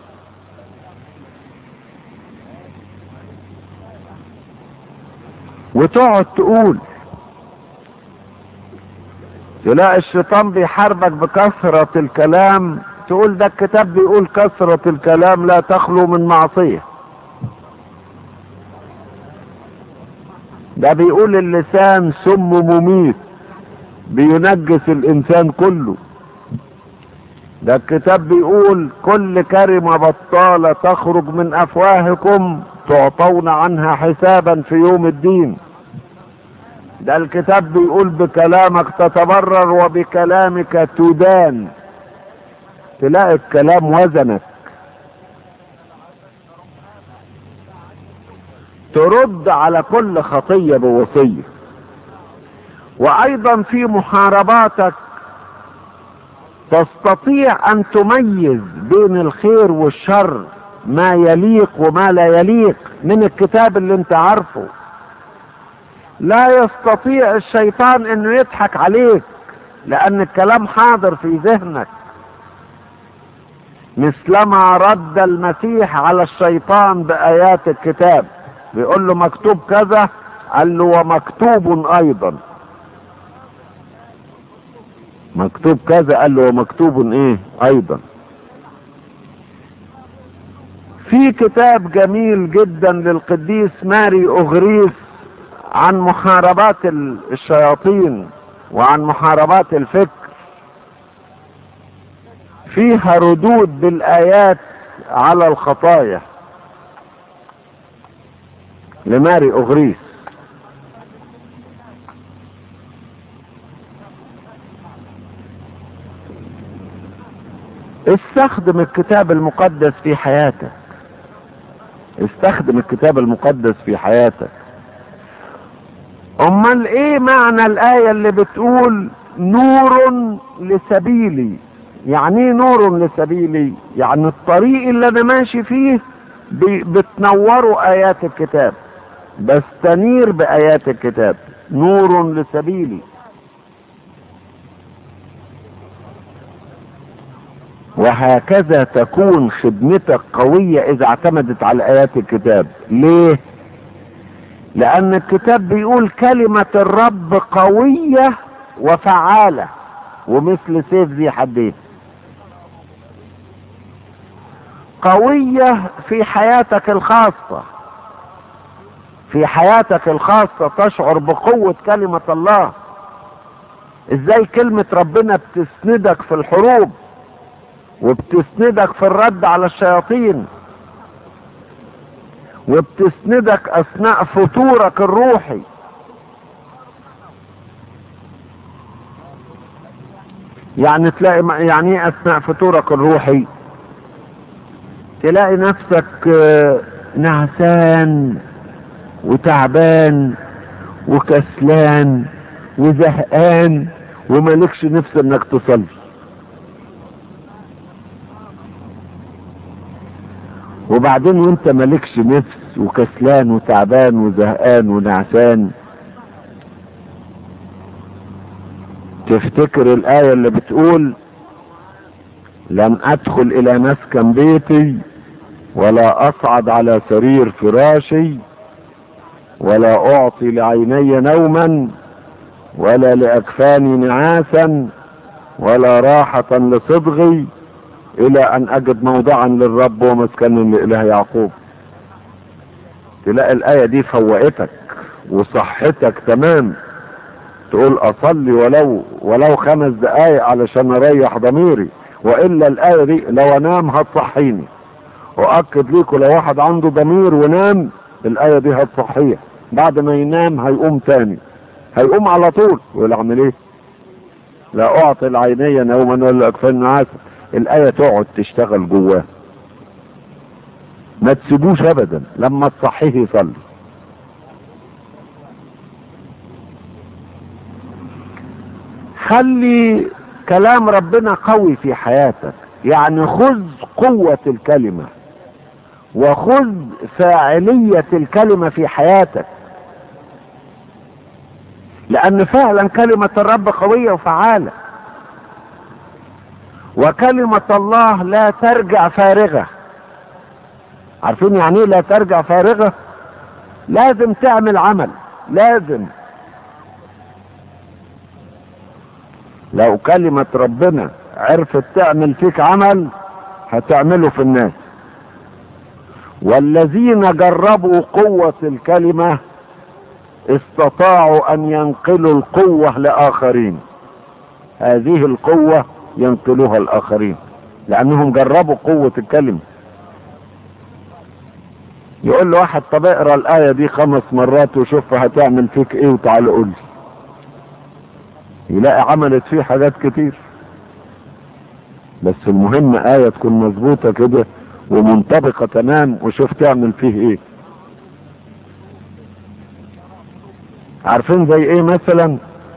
S1: وتقعد تقول تلاقي الشيطان بيحاربك بكثرة الكلام تقول ده الكتاب بيقول كثرة الكلام لا تخلو من معصية ده بيقول اللسان سم مميت بينجس الانسان كله ده الكتاب بيقول كل كلمة بطالة تخرج من افواهكم تعطون عنها حسابا في يوم الدين ده الكتاب بيقول بكلامك تتبرر وبكلامك تدان تلاقي الكلام وزنك ترد على كل خطية بوصية وايضا في محارباتك تستطيع ان تميز بين الخير والشر ما يليق وما لا يليق من الكتاب اللي انت عارفه لا يستطيع الشيطان انه يضحك عليك لان الكلام حاضر في ذهنك مثلما رد المسيح على الشيطان بايات الكتاب بيقول له مكتوب كذا قال له ومكتوب ايضا مكتوب كذا قال له ومكتوب ايه ايضا في كتاب جميل جدا للقديس ماري اغريس عن محاربات الشياطين وعن محاربات الفكر فيها ردود بالايات على الخطايا لماري اغريس استخدم الكتاب المقدس في حياتك استخدم الكتاب المقدس في حياتك امال ايه معنى الايه اللي بتقول نور لسبيلي يعني ايه نور لسبيلي يعني الطريق اللي انا ماشي فيه بتنوروا ايات الكتاب بستنير بايات الكتاب نور لسبيلي وهكذا تكون خدمتك قوية اذا اعتمدت على ايات الكتاب ليه لان الكتاب بيقول كلمة الرب قوية وفعالة ومثل سيف ذي حدين قوية في حياتك الخاصة في حياتك الخاصة تشعر بقوة كلمة الله ازاي كلمة ربنا بتسندك في الحروب وبتسندك في الرد على الشياطين وبتسندك اثناء فتورك الروحي يعني تلاقي يعني ايه اثناء فتورك الروحي تلاقي نفسك نعسان وتعبان وكسلان وزهقان ومالكش نفس انك تصلي وبعدين وانت مالكش نفس وكسلان وتعبان وزهقان ونعسان تفتكر الآية اللي بتقول لم ادخل الى مسكن بيتي ولا اصعد على سرير فراشي ولا اعطي لعيني نوما ولا لاكفاني نعاسا ولا راحة لصدغي الى ان اجد موضعا للرب ومسكنا لاله يعقوب تلاقي الاية دي فوقتك وصحتك تمام تقول اصلي ولو ولو خمس دقايق علشان اريح ضميري والا الايه دي لو انام هتصحيني واكد ليكم لو واحد عنده ضمير ونام الايه دي هتصحيه بعد ما ينام هيقوم تاني هيقوم على طول يقول اعمل ايه لا اعطي العيني نوما ولا اكفان نعاسا الايه تقعد تشتغل جواه ما تسيبوش ابدا لما تصحيه يصلي خلي كلام ربنا قوي في حياتك يعني خذ قوة الكلمة وخذ فاعلية الكلمة في حياتك لأن فعلا كلمة الرب قوية وفعالة وكلمة الله لا ترجع فارغة عارفين يعني ايه لا ترجع فارغة لازم تعمل عمل لازم لو كلمة ربنا عرفت تعمل فيك عمل هتعمله في الناس والذين جربوا قوة الكلمة استطاعوا ان ينقلوا القوة لاخرين هذه القوة ينقلوها الاخرين لانهم جربوا قوة الكلمة يقول له واحد طب اقرا الايه دي خمس مرات وشوف هتعمل فيك ايه وتعالى قول لي يلاقي عملت فيه حاجات كتير بس المهم آية تكون مظبوطة كده ومنطبقة تمام وشوف تعمل فيه ايه عارفين زي ايه مثلا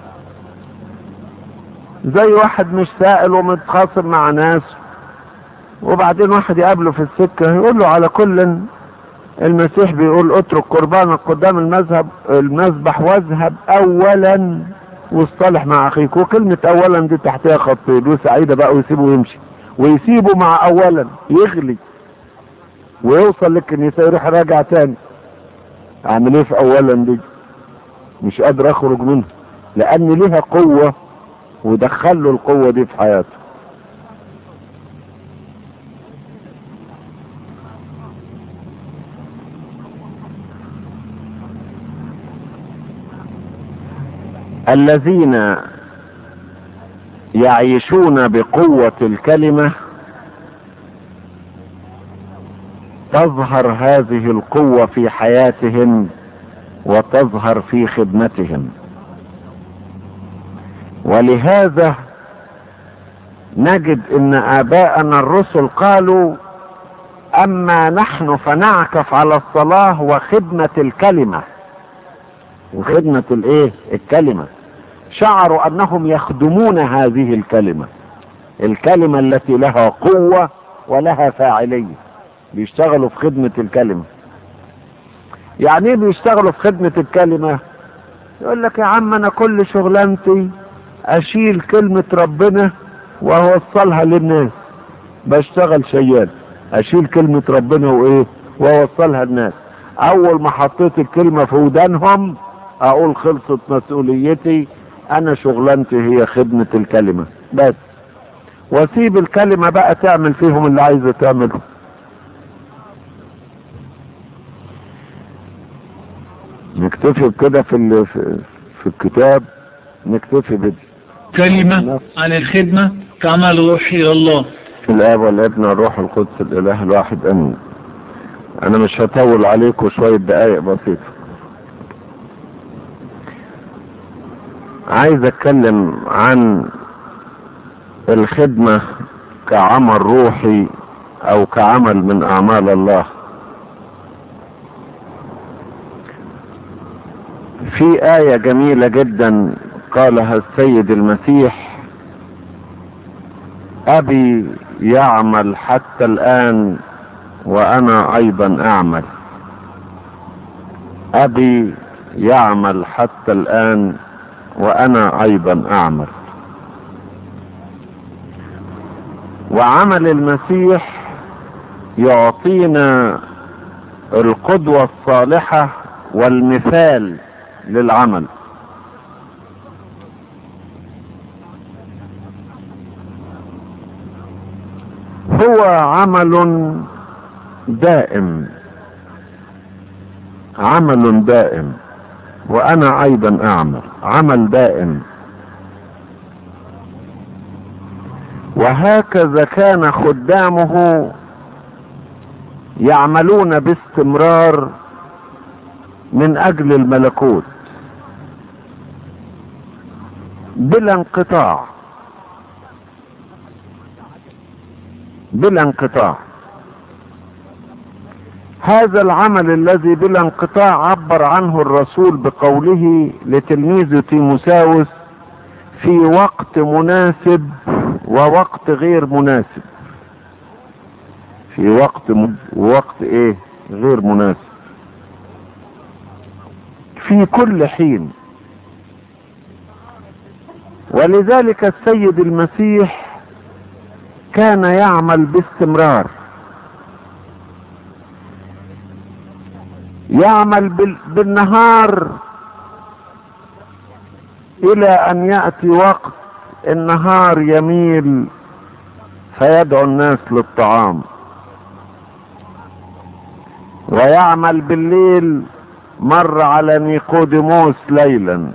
S1: زي واحد مش سائل ومتخاصم مع ناس وبعدين واحد يقابله في السكة يقول له على كل المسيح بيقول اترك قربانك قدام المذهب المذبح واذهب اولا واصطلح مع اخيك وكلمة اولا دي تحتها خطين وسعيدة بقى ويسيبه ويمشي ويسيبه مع اولا يغلي ويوصل للكنيسة يروح راجع تاني اعمل ايه في اولا دي مش قادر اخرج منها لان ليها قوة ودخل له القوة دي في حياته الذين يعيشون بقوة الكلمة تظهر هذه القوة في حياتهم وتظهر في خدمتهم ولهذا نجد ان اباءنا الرسل قالوا اما نحن فنعكف على الصلاة وخدمة الكلمة وخدمة الايه الكلمة شعروا انهم يخدمون هذه الكلمة الكلمة التي لها قوة ولها فاعلية بيشتغلوا في خدمة الكلمة يعني ايه بيشتغلوا في خدمة الكلمة يقول لك يا عم انا كل شغلانتي اشيل كلمة ربنا واوصلها للناس بشتغل شيال اشيل كلمة ربنا وايه واوصلها للناس اول ما حطيت الكلمة في ودانهم اقول خلصت مسؤوليتي انا شغلانتي هي خدمة الكلمة بس واسيب الكلمة بقى تعمل فيهم اللي عايزة تعمله نكتفي بكده في ال- في في الكتاب نكتفي بدي
S2: كلمة عن الخدمة كعمل روحي لله
S1: الاب والابن والروح القدس الاله الواحد امين انا مش هطول عليكم شوية دقايق بسيطة عايز اتكلم عن الخدمة كعمل روحي او كعمل من اعمال الله في آية جميلة جدا قالها السيد المسيح أبي يعمل حتى الآن وأنا أيضا أعمل أبي يعمل حتى الآن وأنا أيضا أعمل وعمل المسيح يعطينا القدوة الصالحة والمثال للعمل هو عمل دائم عمل دائم وانا ايضا اعمل عمل دائم وهكذا كان خدامه يعملون باستمرار من اجل الملكوت بلا انقطاع بلا انقطاع هذا العمل الذي بلا انقطاع عبر عنه الرسول بقوله لتلميذه تيموساوس في وقت مناسب ووقت غير مناسب في وقت م... ووقت ايه غير مناسب في كل حين ولذلك السيد المسيح كان يعمل باستمرار يعمل بال... بالنهار الى ان ياتي وقت النهار يميل فيدعو الناس للطعام ويعمل بالليل مر على نيقوديموس ليلا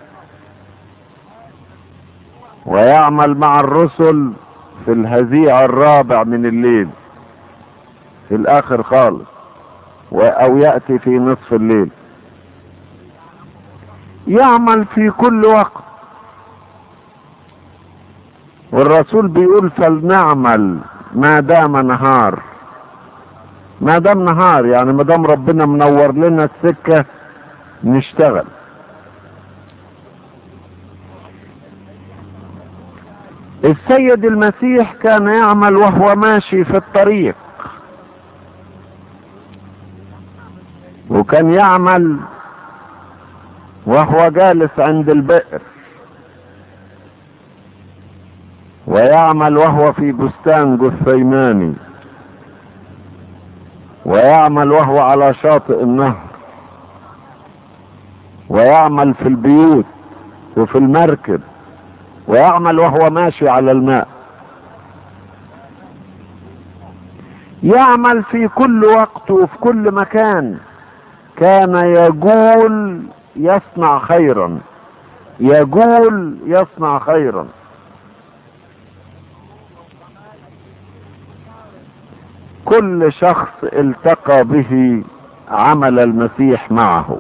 S1: ويعمل مع الرسل في الهزيع الرابع من الليل في الاخر خالص او ياتي في نصف الليل يعمل في كل وقت والرسول بيقول فلنعمل ما دام نهار ما دام نهار يعني ما دام ربنا منور لنا السكه نشتغل السيد المسيح كان يعمل وهو ماشي في الطريق وكان يعمل وهو جالس عند البئر ويعمل وهو في بستان جثيماني ويعمل وهو على شاطئ النهر ويعمل في البيوت وفي المركب ويعمل وهو ماشي على الماء يعمل في كل وقت وفي كل مكان كان يقول يصنع خيرا يقول يصنع خيرا كل شخص التقى به عمل المسيح معه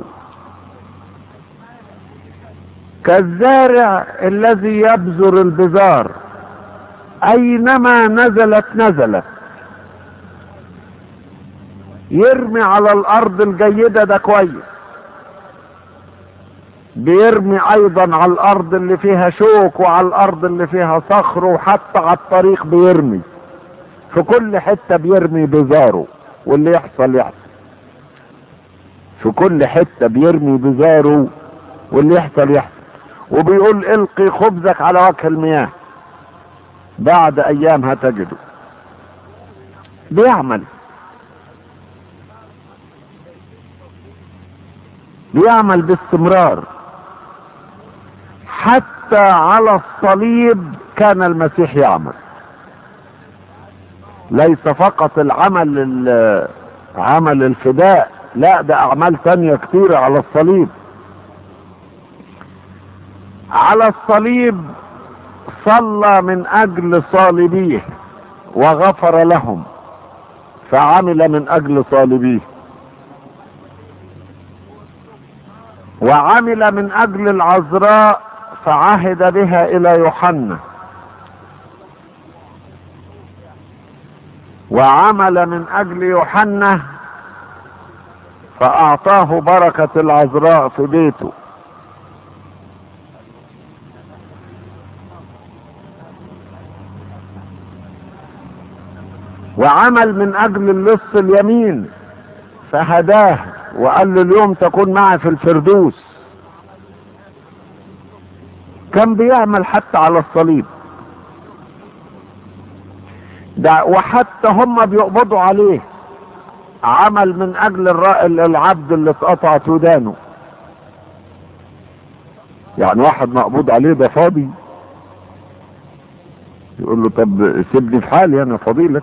S1: كالزارع الذي يبذر البذار اينما نزلت نزلت يرمي على الارض الجيده ده كويس بيرمي ايضا على الارض اللي فيها شوك وعلى الارض اللي فيها صخر وحتى على الطريق بيرمي في كل حتة بيرمي بزاره واللي يحصل يحصل في كل حتة بيرمي بزاره واللي يحصل يحصل وبيقول القي خبزك على وجه المياه بعد ايام هتجده بيعمل بيعمل باستمرار حتى على الصليب كان المسيح يعمل ليس فقط العمل عمل الفداء لا ده اعمال تانية كتيرة على الصليب على الصليب صلى من اجل صالبيه وغفر لهم فعمل من اجل صالبيه وعمل من اجل العذراء فعهد بها الى يوحنا وعمل من اجل يوحنا فاعطاه بركة العذراء في بيته وعمل من اجل اللص اليمين فهداه وقال له اليوم تكون معي في الفردوس كان بيعمل حتى على الصليب ده وحتى هم بيقبضوا عليه عمل من اجل الر- العبد اللي اتقطعت ودانه يعني واحد مقبوض عليه ده فاضي يقول له طب سيبني في حالي انا فضيلك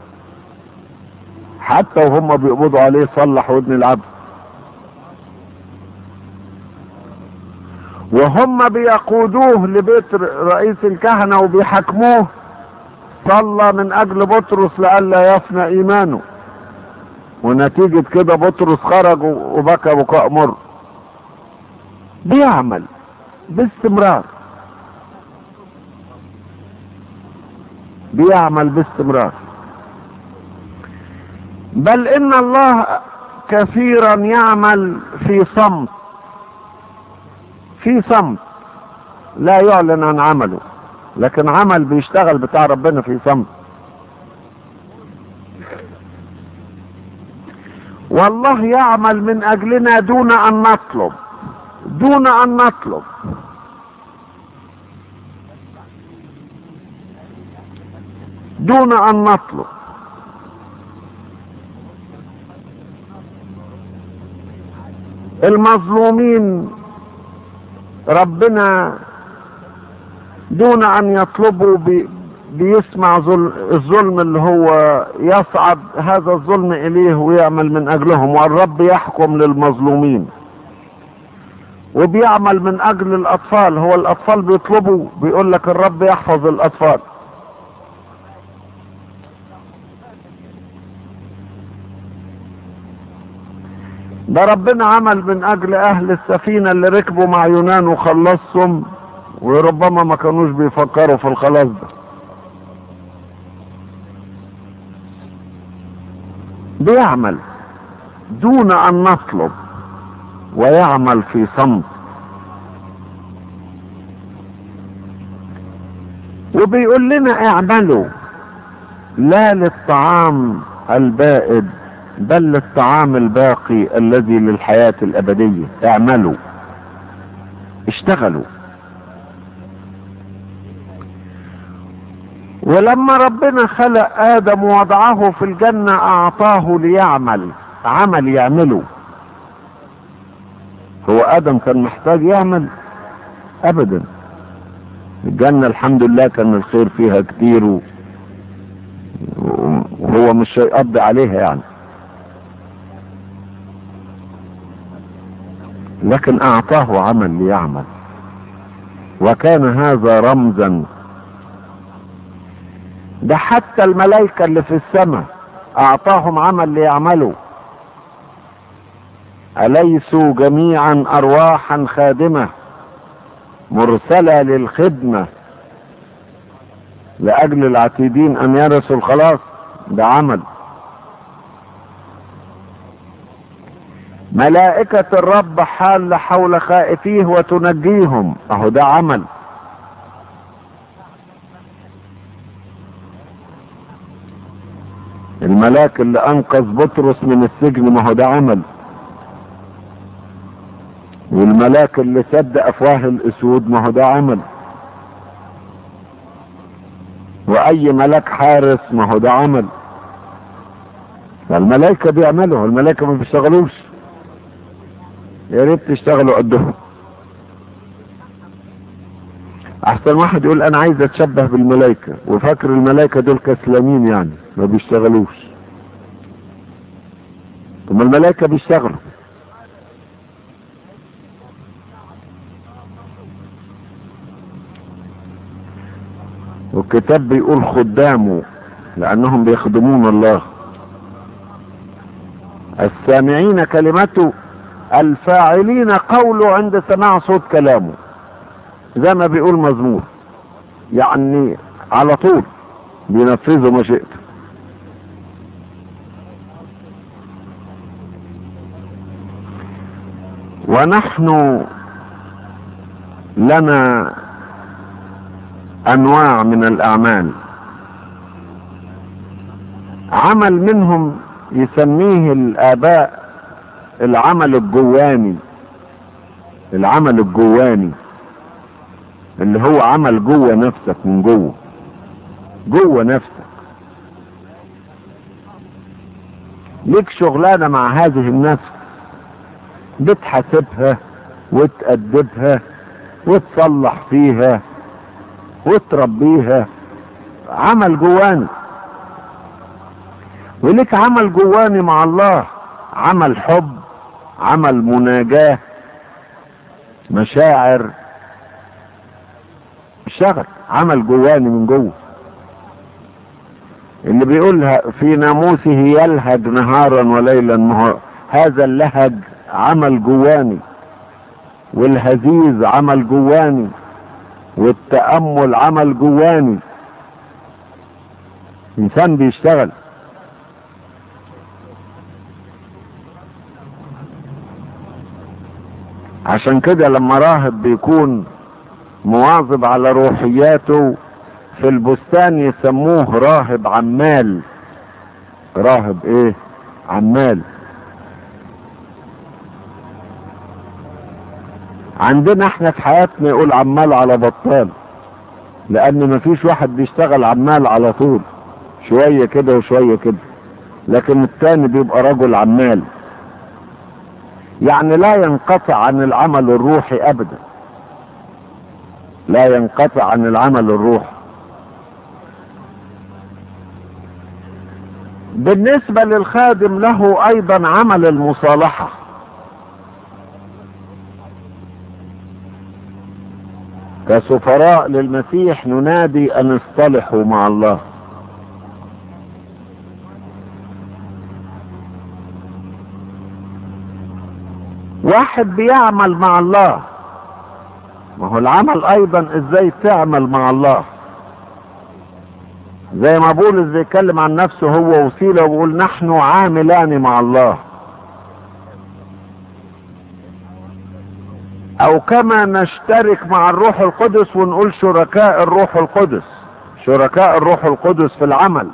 S1: حتى وهم بيقبضوا عليه صلح ودن العبد وهم بيقودوه لبيت رئيس الكهنة وبيحاكموه صلى من اجل بطرس لئلا يفنى ايمانه ونتيجة كده بطرس خرج وبكى بكاء مر بيعمل باستمرار بيعمل باستمرار بل ان الله كثيرا يعمل في صمت في صمت لا يعلن عن عمله لكن عمل بيشتغل بتاع ربنا في صمت والله يعمل من اجلنا دون ان نطلب دون ان نطلب دون ان نطلب المظلومين ربنا دون ان يطلبوا بي بيسمع ظل الظلم اللي هو يصعد هذا الظلم اليه ويعمل من اجلهم والرب يحكم للمظلومين وبيعمل من اجل الاطفال هو الاطفال بيطلبوا بيقول لك الرب يحفظ الاطفال ده ربنا عمل من اجل اهل السفينة اللي ركبوا مع يونان وخلصهم وربما ما كانوش بيفكروا في الخلاص ده بيعمل دون ان نطلب ويعمل في صمت وبيقول لنا اعملوا لا للطعام البائد بل للطعام الباقي الذي للحياة الأبدية اعملوا اشتغلوا ولما ربنا خلق آدم ووضعه في الجنة أعطاه ليعمل عمل يعمله هو آدم كان محتاج يعمل أبدا الجنة الحمد لله كان الخير فيها كتير و... وهو مش هيقضي عليها يعني لكن اعطاه عمل ليعمل وكان هذا رمزا ده حتى الملائكة اللي في السماء اعطاهم عمل ليعملوا أليسوا جميعا أرواحا خادمة مرسلة للخدمة لأجل العتيدين أن يرثوا الخلاص ده عمل ملائكة الرب حال حول خائفيه وتنجيهم اهو ده عمل الملاك اللي انقذ بطرس من السجن ما هو ده عمل والملاك اللي سد افواه الاسود ما هو ده عمل واي ملاك حارس ما هو ده عمل فالملائكة بيعملوا الملائكة ما بيشتغلوش يا ريت تشتغلوا قدهم احسن واحد يقول انا عايز اتشبه بالملائكة وفاكر الملائكة دول كسلانين يعني ما بيشتغلوش ثم الملائكة بيشتغلوا والكتاب بيقول خدامه لانهم بيخدمون الله السامعين كلمته الفاعلين قوله عند سماع صوت كلامه زي ما بيقول مزمور يعني على طول بينفذوا مشيئته ونحن لنا انواع من الاعمال عمل منهم يسميه الاباء العمل الجواني العمل الجواني اللي هو عمل جوه نفسك من جوه جوه نفسك ليك شغلانة مع هذه النفس بتحاسبها وتأدبها وتصلح فيها وتربيها عمل جواني وليك عمل جواني مع الله عمل حب عمل مناجاة مشاعر شغل عمل جواني من جوه اللي بيقولها في ناموسه يلهج نهارا وليلا مهار هذا اللهج عمل جواني والهزيز عمل جواني والتأمل عمل جواني انسان بيشتغل عشان كده لما راهب بيكون مواظب على روحياته في البستان يسموه راهب عمال راهب ايه عمال عندنا احنا في حياتنا يقول عمال على بطال لان مفيش واحد بيشتغل عمال على طول شوية كده وشوية كده لكن التاني بيبقى رجل عمال يعني لا ينقطع عن العمل الروحي ابدا لا ينقطع عن العمل الروحي بالنسبة للخادم له ايضا عمل المصالحة كسفراء للمسيح ننادي ان اصطلحوا مع الله واحد بيعمل مع الله ما هو العمل ايضا ازاي تعمل مع الله زي ما بولس بيتكلم عن نفسه هو وسيله وبيقول نحن عاملان مع الله او كما نشترك مع الروح القدس ونقول شركاء الروح القدس شركاء الروح القدس في العمل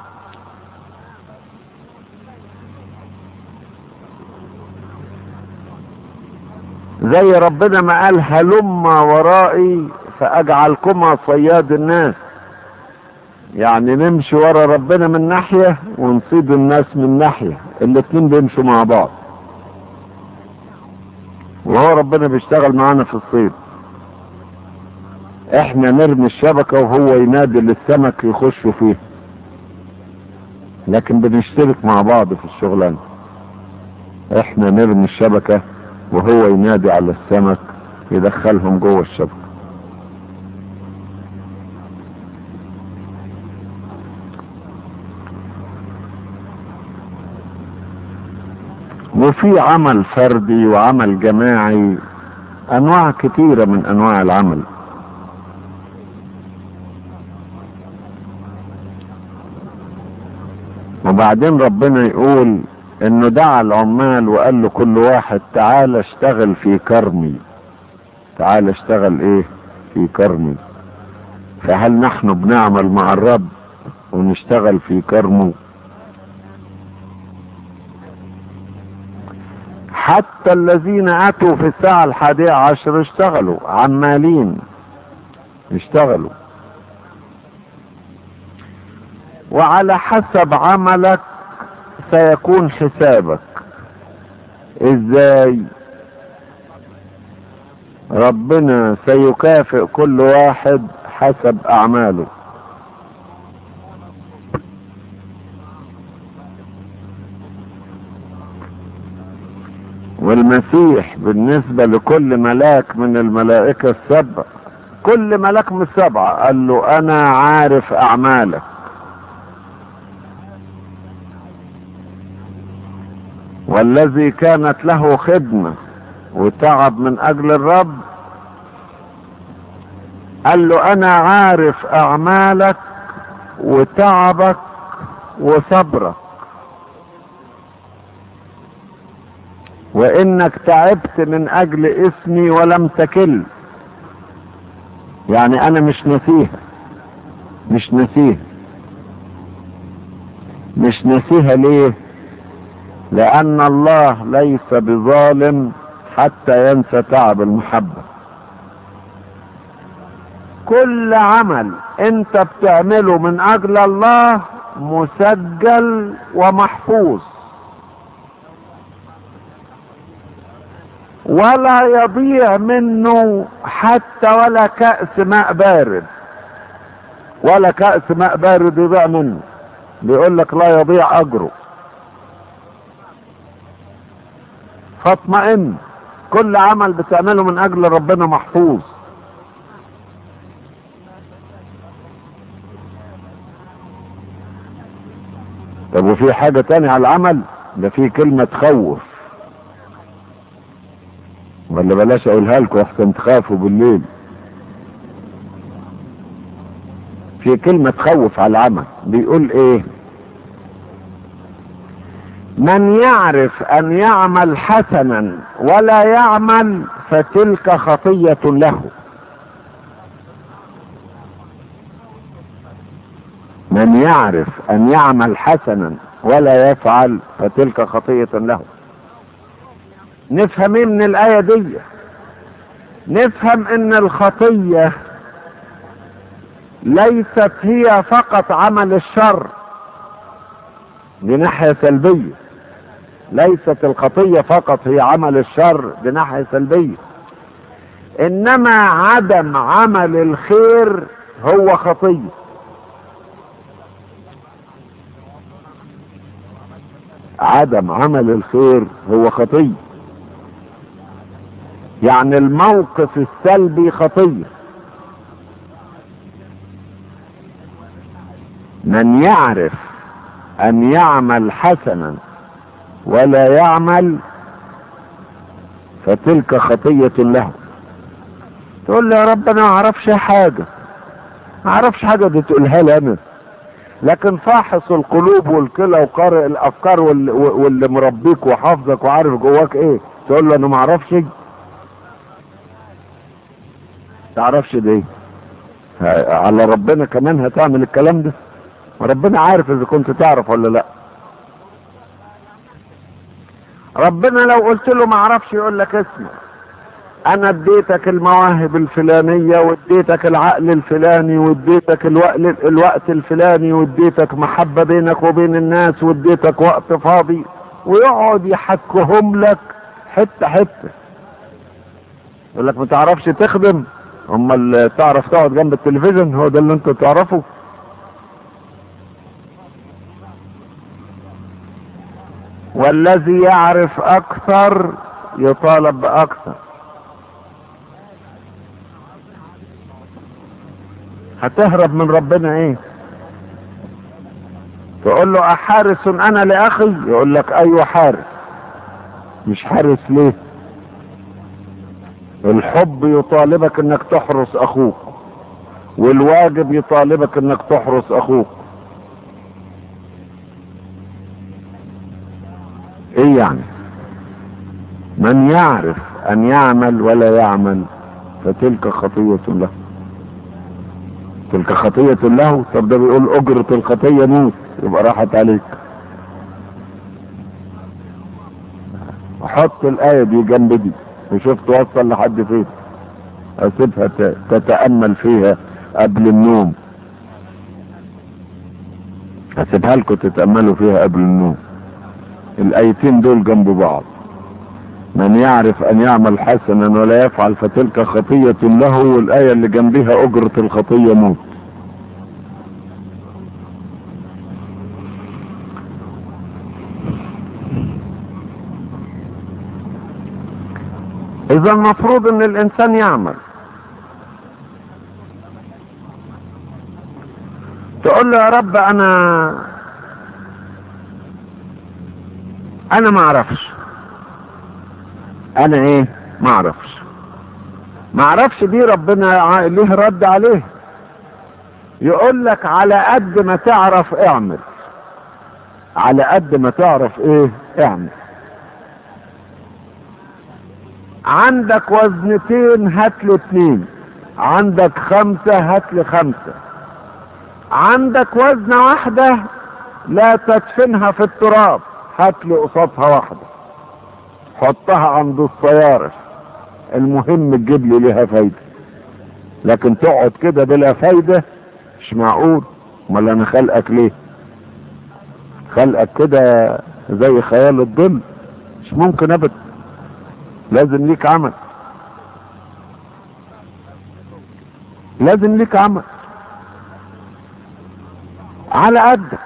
S1: زي ربنا ما قال هلما ورائي فاجعلكما صياد الناس يعني نمشي ورا ربنا من ناحية ونصيد الناس من ناحية الاتنين بيمشوا مع بعض وهو ربنا بيشتغل معانا في الصيد احنا نرمي الشبكة وهو ينادي للسمك يخشوا فيه لكن بنشترك مع بعض في الشغلانة احنا نرمي الشبكة وهو ينادي على السمك يدخلهم جوه الشبكة وفي عمل فردي وعمل جماعي انواع كتيرة من انواع العمل وبعدين ربنا يقول انه دعا العمال وقال له كل واحد تعال اشتغل في كرمي تعال اشتغل ايه في كرمي فهل نحن بنعمل مع الرب ونشتغل في كرمه حتى الذين اتوا في الساعة الحادية عشر اشتغلوا عمالين اشتغلوا وعلى حسب عملك سيكون حسابك ازاي ربنا سيكافئ كل واحد حسب اعماله والمسيح بالنسبة لكل ملاك من الملائكة السبع كل ملاك من السبعة قال له انا عارف اعمالك والذي كانت له خدمة وتعب من اجل الرب قال له انا عارف اعمالك وتعبك وصبرك وانك تعبت من اجل اسمي ولم تكل يعني انا مش نسيها مش نسيها مش نسيها ليه لان الله ليس بظالم حتى ينسى تعب المحبة كل عمل انت بتعمله من اجل الله مسجل ومحفوظ ولا يضيع منه حتى ولا كأس ماء بارد ولا كأس ماء بارد يضيع منه بيقول لك لا يضيع أجره فاطمئن كل عمل بتعمله من أجل ربنا محفوظ طب وفي حاجة تانية على العمل ده في كلمة تخوف ولا بلاش اقولها لكم احسن تخافوا بالليل في كلمة تخوف على العمل بيقول ايه من يعرف ان يعمل حسنا ولا يعمل فتلك خطية له من يعرف ان يعمل حسنا ولا يفعل فتلك خطية له نفهم ايه من الآية دي نفهم ان الخطية ليست هي فقط عمل الشر دي ناحية سلبية ليست الخطية فقط هي عمل الشر دي ناحية سلبية انما عدم عمل الخير هو خطيه عدم عمل الخير هو خطية يعني الموقف السلبي خطية من يعرف ان يعمل حسنا ولا يعمل فتلك خطية له تقول لي يا رب انا ما اعرفش حاجة ما اعرفش حاجة دي تقولها لي انا لكن فاحص القلوب والكلى وقارئ الافكار واللي, واللي مربيك وحافظك وعارف جواك ايه تقول له انا ما اعرفش تعرفش ده ايه على ربنا كمان هتعمل الكلام ده ربنا عارف اذا كنت تعرف ولا لا ربنا لو قلت له ما اعرفش يقول لك اسمع انا اديتك المواهب الفلانية واديتك العقل الفلاني واديتك الوقت, الوقت الفلاني واديتك محبة بينك وبين الناس واديتك وقت فاضي ويقعد يحكهم لك حتة حتة يقول لك ما تعرفش تخدم امال تعرف تقعد جنب التلفزيون هو ده اللي انت تعرفه والذي يعرف اكثر يطالب باكثر هتهرب من ربنا ايه تقول له احارس انا لاخي يقول لك ايوه حارس مش حارس ليه الحب يطالبك انك تحرس اخوك والواجب يطالبك انك تحرس اخوك ايه يعني من يعرف ان يعمل ولا يعمل فتلك خطية له تلك خطية له طب ده بيقول اجرة الخطية موت يبقى راحت عليك حط الآية دي جنب دي وشوف توصل لحد فين اسيبها تتأمل فيها قبل النوم اسيبها لكم تتأملوا فيها قبل النوم الايتين دول جنب بعض من يعرف ان يعمل حسنا ولا يفعل فتلك خطية له والاية اللي جنبها اجرة الخطية موت اذا المفروض ان الانسان يعمل تقول له يا رب انا انا ما اعرفش انا ايه ما اعرفش ما اعرفش دي ربنا ليه رد عليه يقول لك على قد ما تعرف اعمل على قد ما تعرف ايه اعمل عندك وزنتين هات له اتنين عندك خمسة هات له خمسة عندك وزنة واحدة لا تدفنها في التراب هات له قصادها واحدة حطها عند الصيارف المهم تجيب لي ليها فايدة لكن تقعد كده بلا فايدة مش معقول امال انا خلقك ليه خلقك كده زي خيال الظل مش ممكن ابدا لازم ليك عمل لازم ليك عمل على قدك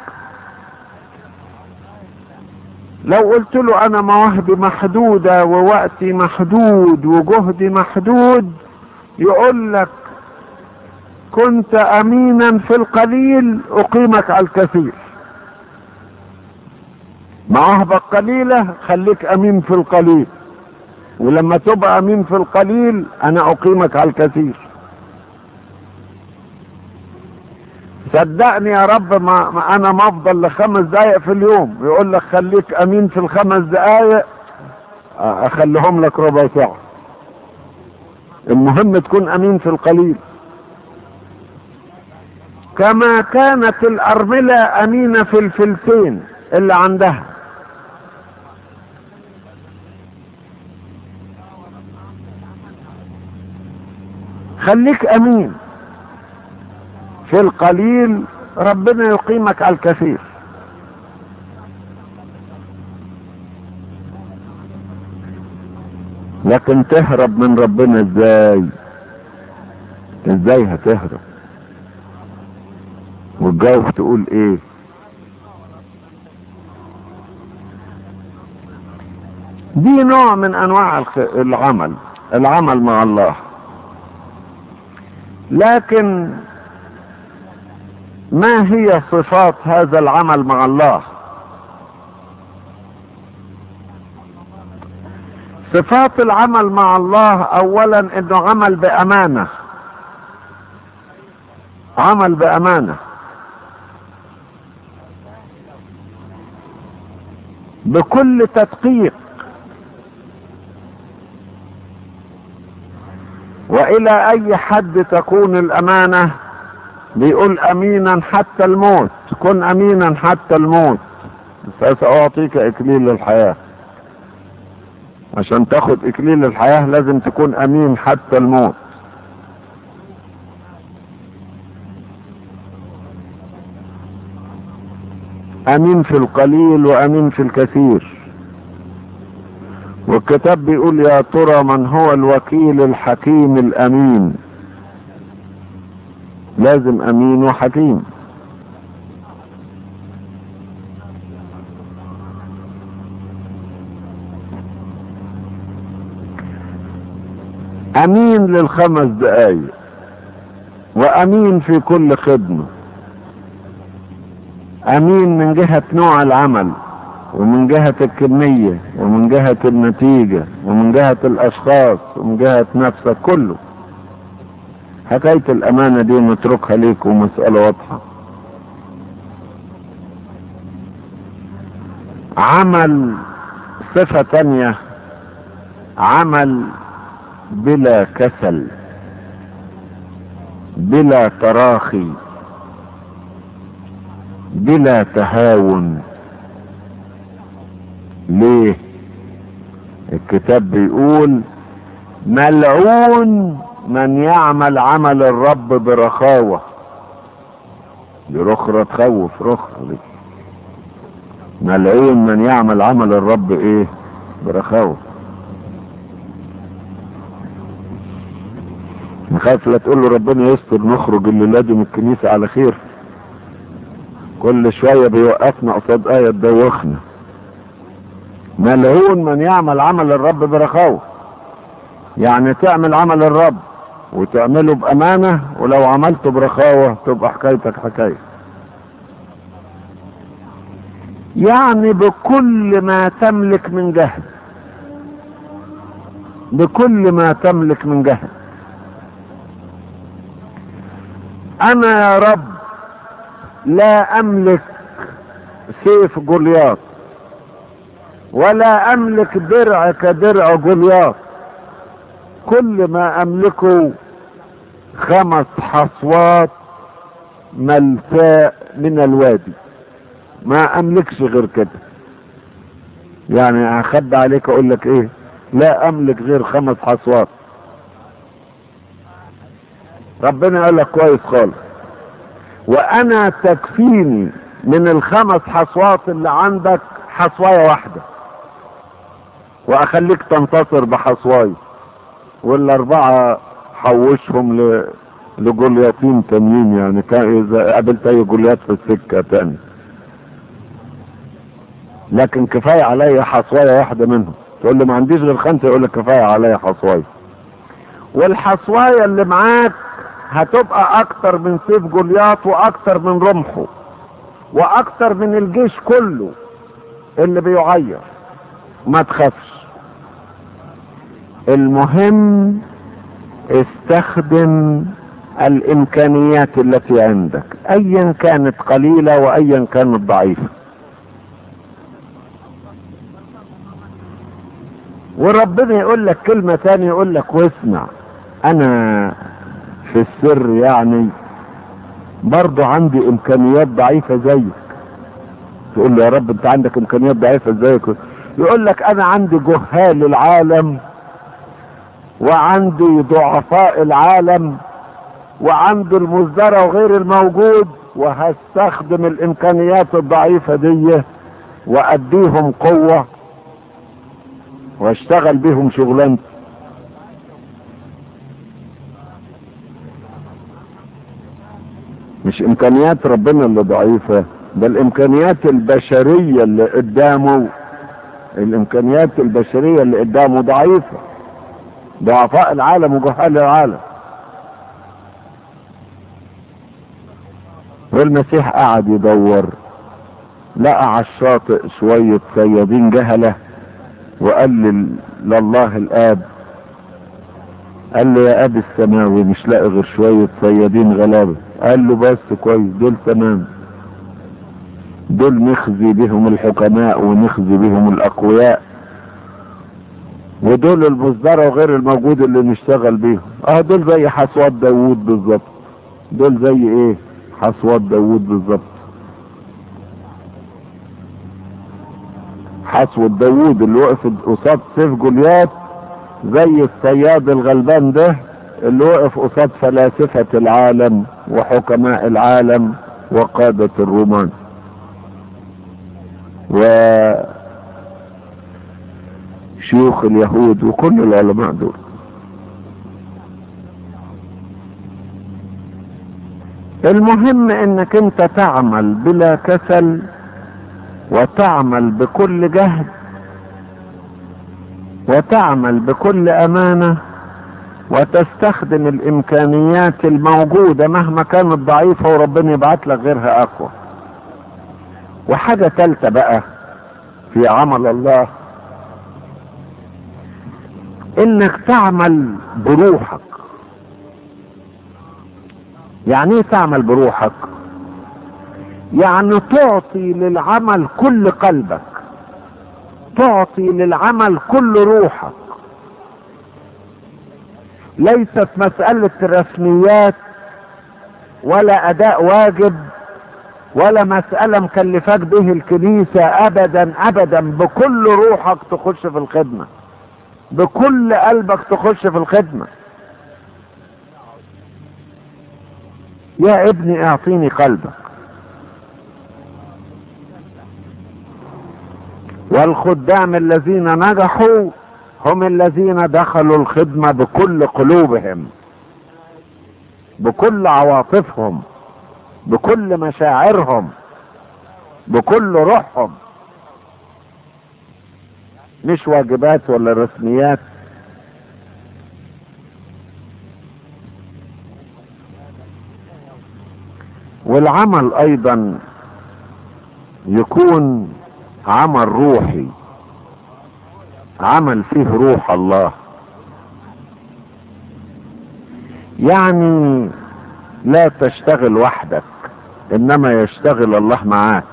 S1: لو قلت له انا مواهبي محدودة ووقتي محدود وجهدي محدود يقول لك كنت امينا في القليل اقيمك على الكثير مواهبك قليلة خليك امين في القليل ولما تبقى امين في القليل انا اقيمك على الكثير صدقني يا رب ما, ما انا ما افضل لخمس دقايق في اليوم يقول لك خليك امين في الخمس دقايق اخليهم لك ربع ساعة المهم تكون امين في القليل كما كانت الارملة امينة في الفلسين اللي عندها خليك امين في القليل ربنا يقيمك على الكثير لكن تهرب من ربنا ازاي ازاي هتهرب وتجاوب تقول ايه دي نوع من انواع الخ- العمل العمل مع الله لكن ما هي صفات هذا العمل مع الله صفات العمل مع الله اولا انه عمل بامانه عمل بامانه بكل تدقيق والى اي حد تكون الامانه بيقول امينا حتى الموت كن امينا حتى الموت فساعطيك اكليل الحياه عشان تاخد اكليل الحياه لازم تكون امين حتى الموت امين في القليل وامين في الكثير والكتاب بيقول يا ترى من هو الوكيل الحكيم الامين لازم امين وحكيم امين للخمس دقايق وامين في كل خدمة امين من جهة نوع العمل ومن جهة الكمية ومن جهة النتيجة ومن جهة الاشخاص ومن جهة نفسك كله حكاية الامانة دي نتركها ليكم مسألة واضحة عمل صفة تانية عمل بلا كسل بلا تراخي بلا تهاون ليه الكتاب بيقول ملعون من يعمل عمل الرب برخاوة دي رخرة تخوف رخرة دي ملعون من يعمل عمل الرب ايه برخاوة نخاف لا تقول له ربنا يستر نخرج الليلة دي من الكنيسة على خير كل شوية بيوقفنا قصاد آية تدوخنا ملعون من يعمل عمل الرب برخاوة يعني تعمل عمل الرب وتعمله بأمانة ولو عملته برخاوة تبقى حكايتك حكاية يعني بكل ما تملك من جهد بكل ما تملك من جهد انا يا رب لا املك سيف جولياط ولا املك درع كدرع جولياط كل ما املكه خمس حصوات ملساء من الوادي ما املكش غير كده يعني هخبي عليك اقول لك ايه لا املك غير خمس حصوات ربنا يقول لك كويس خالص وانا تكفيني من الخمس حصوات اللي عندك حصوايه واحده واخليك تنتصر بحصواي والاربعة حوشهم ل... لجولياتين تانيين يعني كان اذا قابلت اي جوليات في السكة تاني لكن كفاية عليا حصواية واحدة منهم تقول لي ما عنديش غير خمسة يقول لك كفاية عليا حصواية والحصواية اللي معاك هتبقى اكتر من سيف جولياط واكتر من رمحه واكتر من الجيش كله اللي بيعير ما تخافش المهم استخدم الامكانيات التي عندك ايا كانت قليلة وايا كانت ضعيفة وربنا يقول لك كلمة تانية يقول لك واسمع انا في السر يعني برضو عندي امكانيات ضعيفة زيك تقول له يا رب انت عندك امكانيات ضعيفة زيك يقول لك انا عندي جهال العالم وعندي ضعفاء العالم وعندي المزدرى وغير الموجود وهستخدم الامكانيات الضعيفة دي واديهم قوة واشتغل بيهم شغلانتي مش امكانيات ربنا اللي ضعيفة ده الامكانيات البشرية اللي قدامه الامكانيات البشرية اللي قدامه ضعيفة ضعفاء العالم وجهال العالم والمسيح قعد يدور لقى على الشاطئ شوية صيادين جهلة وقال لل- لله الآب قال له يا أبي السماوي مش لاقي غير شوية صيادين غلابة قال له بس كويس دول تمام دول نخزي بهم الحكماء ونخزي بهم الأقوياء ودول المصدرة وغير الموجود اللي نشتغل بيهم اه دول زي حصوات داوود بالظبط دول زي ايه حصوات داوود بالظبط حصوة داوود اللي وقف قصاد سيف جوليات زي الصياد الغلبان ده اللي وقف قصاد فلاسفة العالم وحكماء العالم وقادة الرومان وشيوخ اليهود وكل العلماء دول المهم انك انت تعمل بلا كسل وتعمل بكل جهد وتعمل بكل امانه وتستخدم الامكانيات الموجوده مهما كانت ضعيفه وربنا يبعت لك غيرها اقوى وحاجه ثالثه بقى في عمل الله انك تعمل بروحك يعني ايه تعمل بروحك يعني تعطي للعمل كل قلبك تعطي للعمل كل روحك ليست مسألة رسميات ولا أداء واجب ولا مسألة مكلفاك به الكنيسة أبدا أبدا بكل روحك تخش في الخدمة بكل قلبك تخش في الخدمة يا ابني اعطيني قلبك والخدام الذين نجحوا هم الذين دخلوا الخدمة بكل قلوبهم بكل عواطفهم بكل مشاعرهم بكل روحهم مش واجبات ولا رسميات والعمل ايضا يكون عمل روحي عمل فيه روح الله يعني لا تشتغل وحدك انما يشتغل الله معاك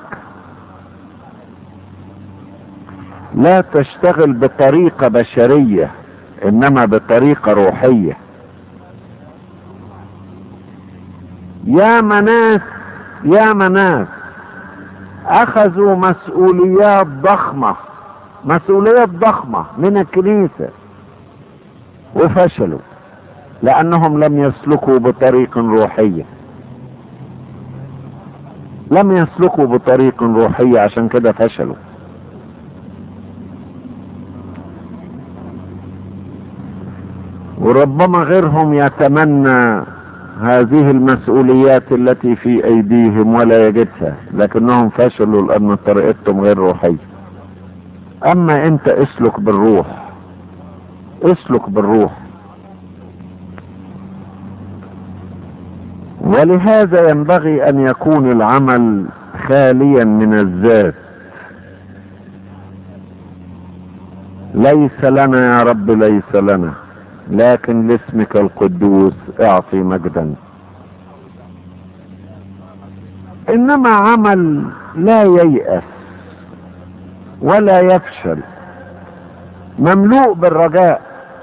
S1: لا تشتغل بطريقة بشرية انما بطريقة روحية يا مناس يا مناس اخذوا مسؤوليات ضخمة مسؤوليات ضخمة من الكنيسة وفشلوا لانهم لم يسلكوا بطريق روحية لم يسلكوا بطريق روحية عشان كده فشلوا وربما غيرهم يتمنى هذه المسؤوليات التي في ايديهم ولا يجدها لكنهم فشلوا لان طريقتهم غير روحيه اما انت اسلك بالروح اسلك بالروح ولهذا ينبغي ان يكون العمل خاليا من الذات ليس لنا يا رب ليس لنا لكن لاسمك القدوس اعطي مجدا انما عمل لا ييأس ولا يفشل مملوء بالرجاء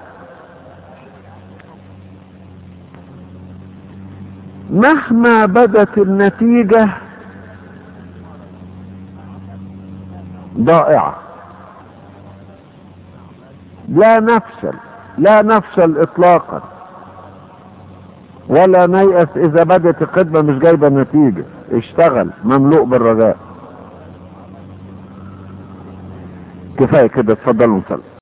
S1: مهما بدت النتيجة ضائعة لا نفشل لا نفشل اطلاقا ولا نيأس اذا بدت الخدمة مش جايبة نتيجة اشتغل مملوء بالرجاء كفاية كده اتفضلوا نصلي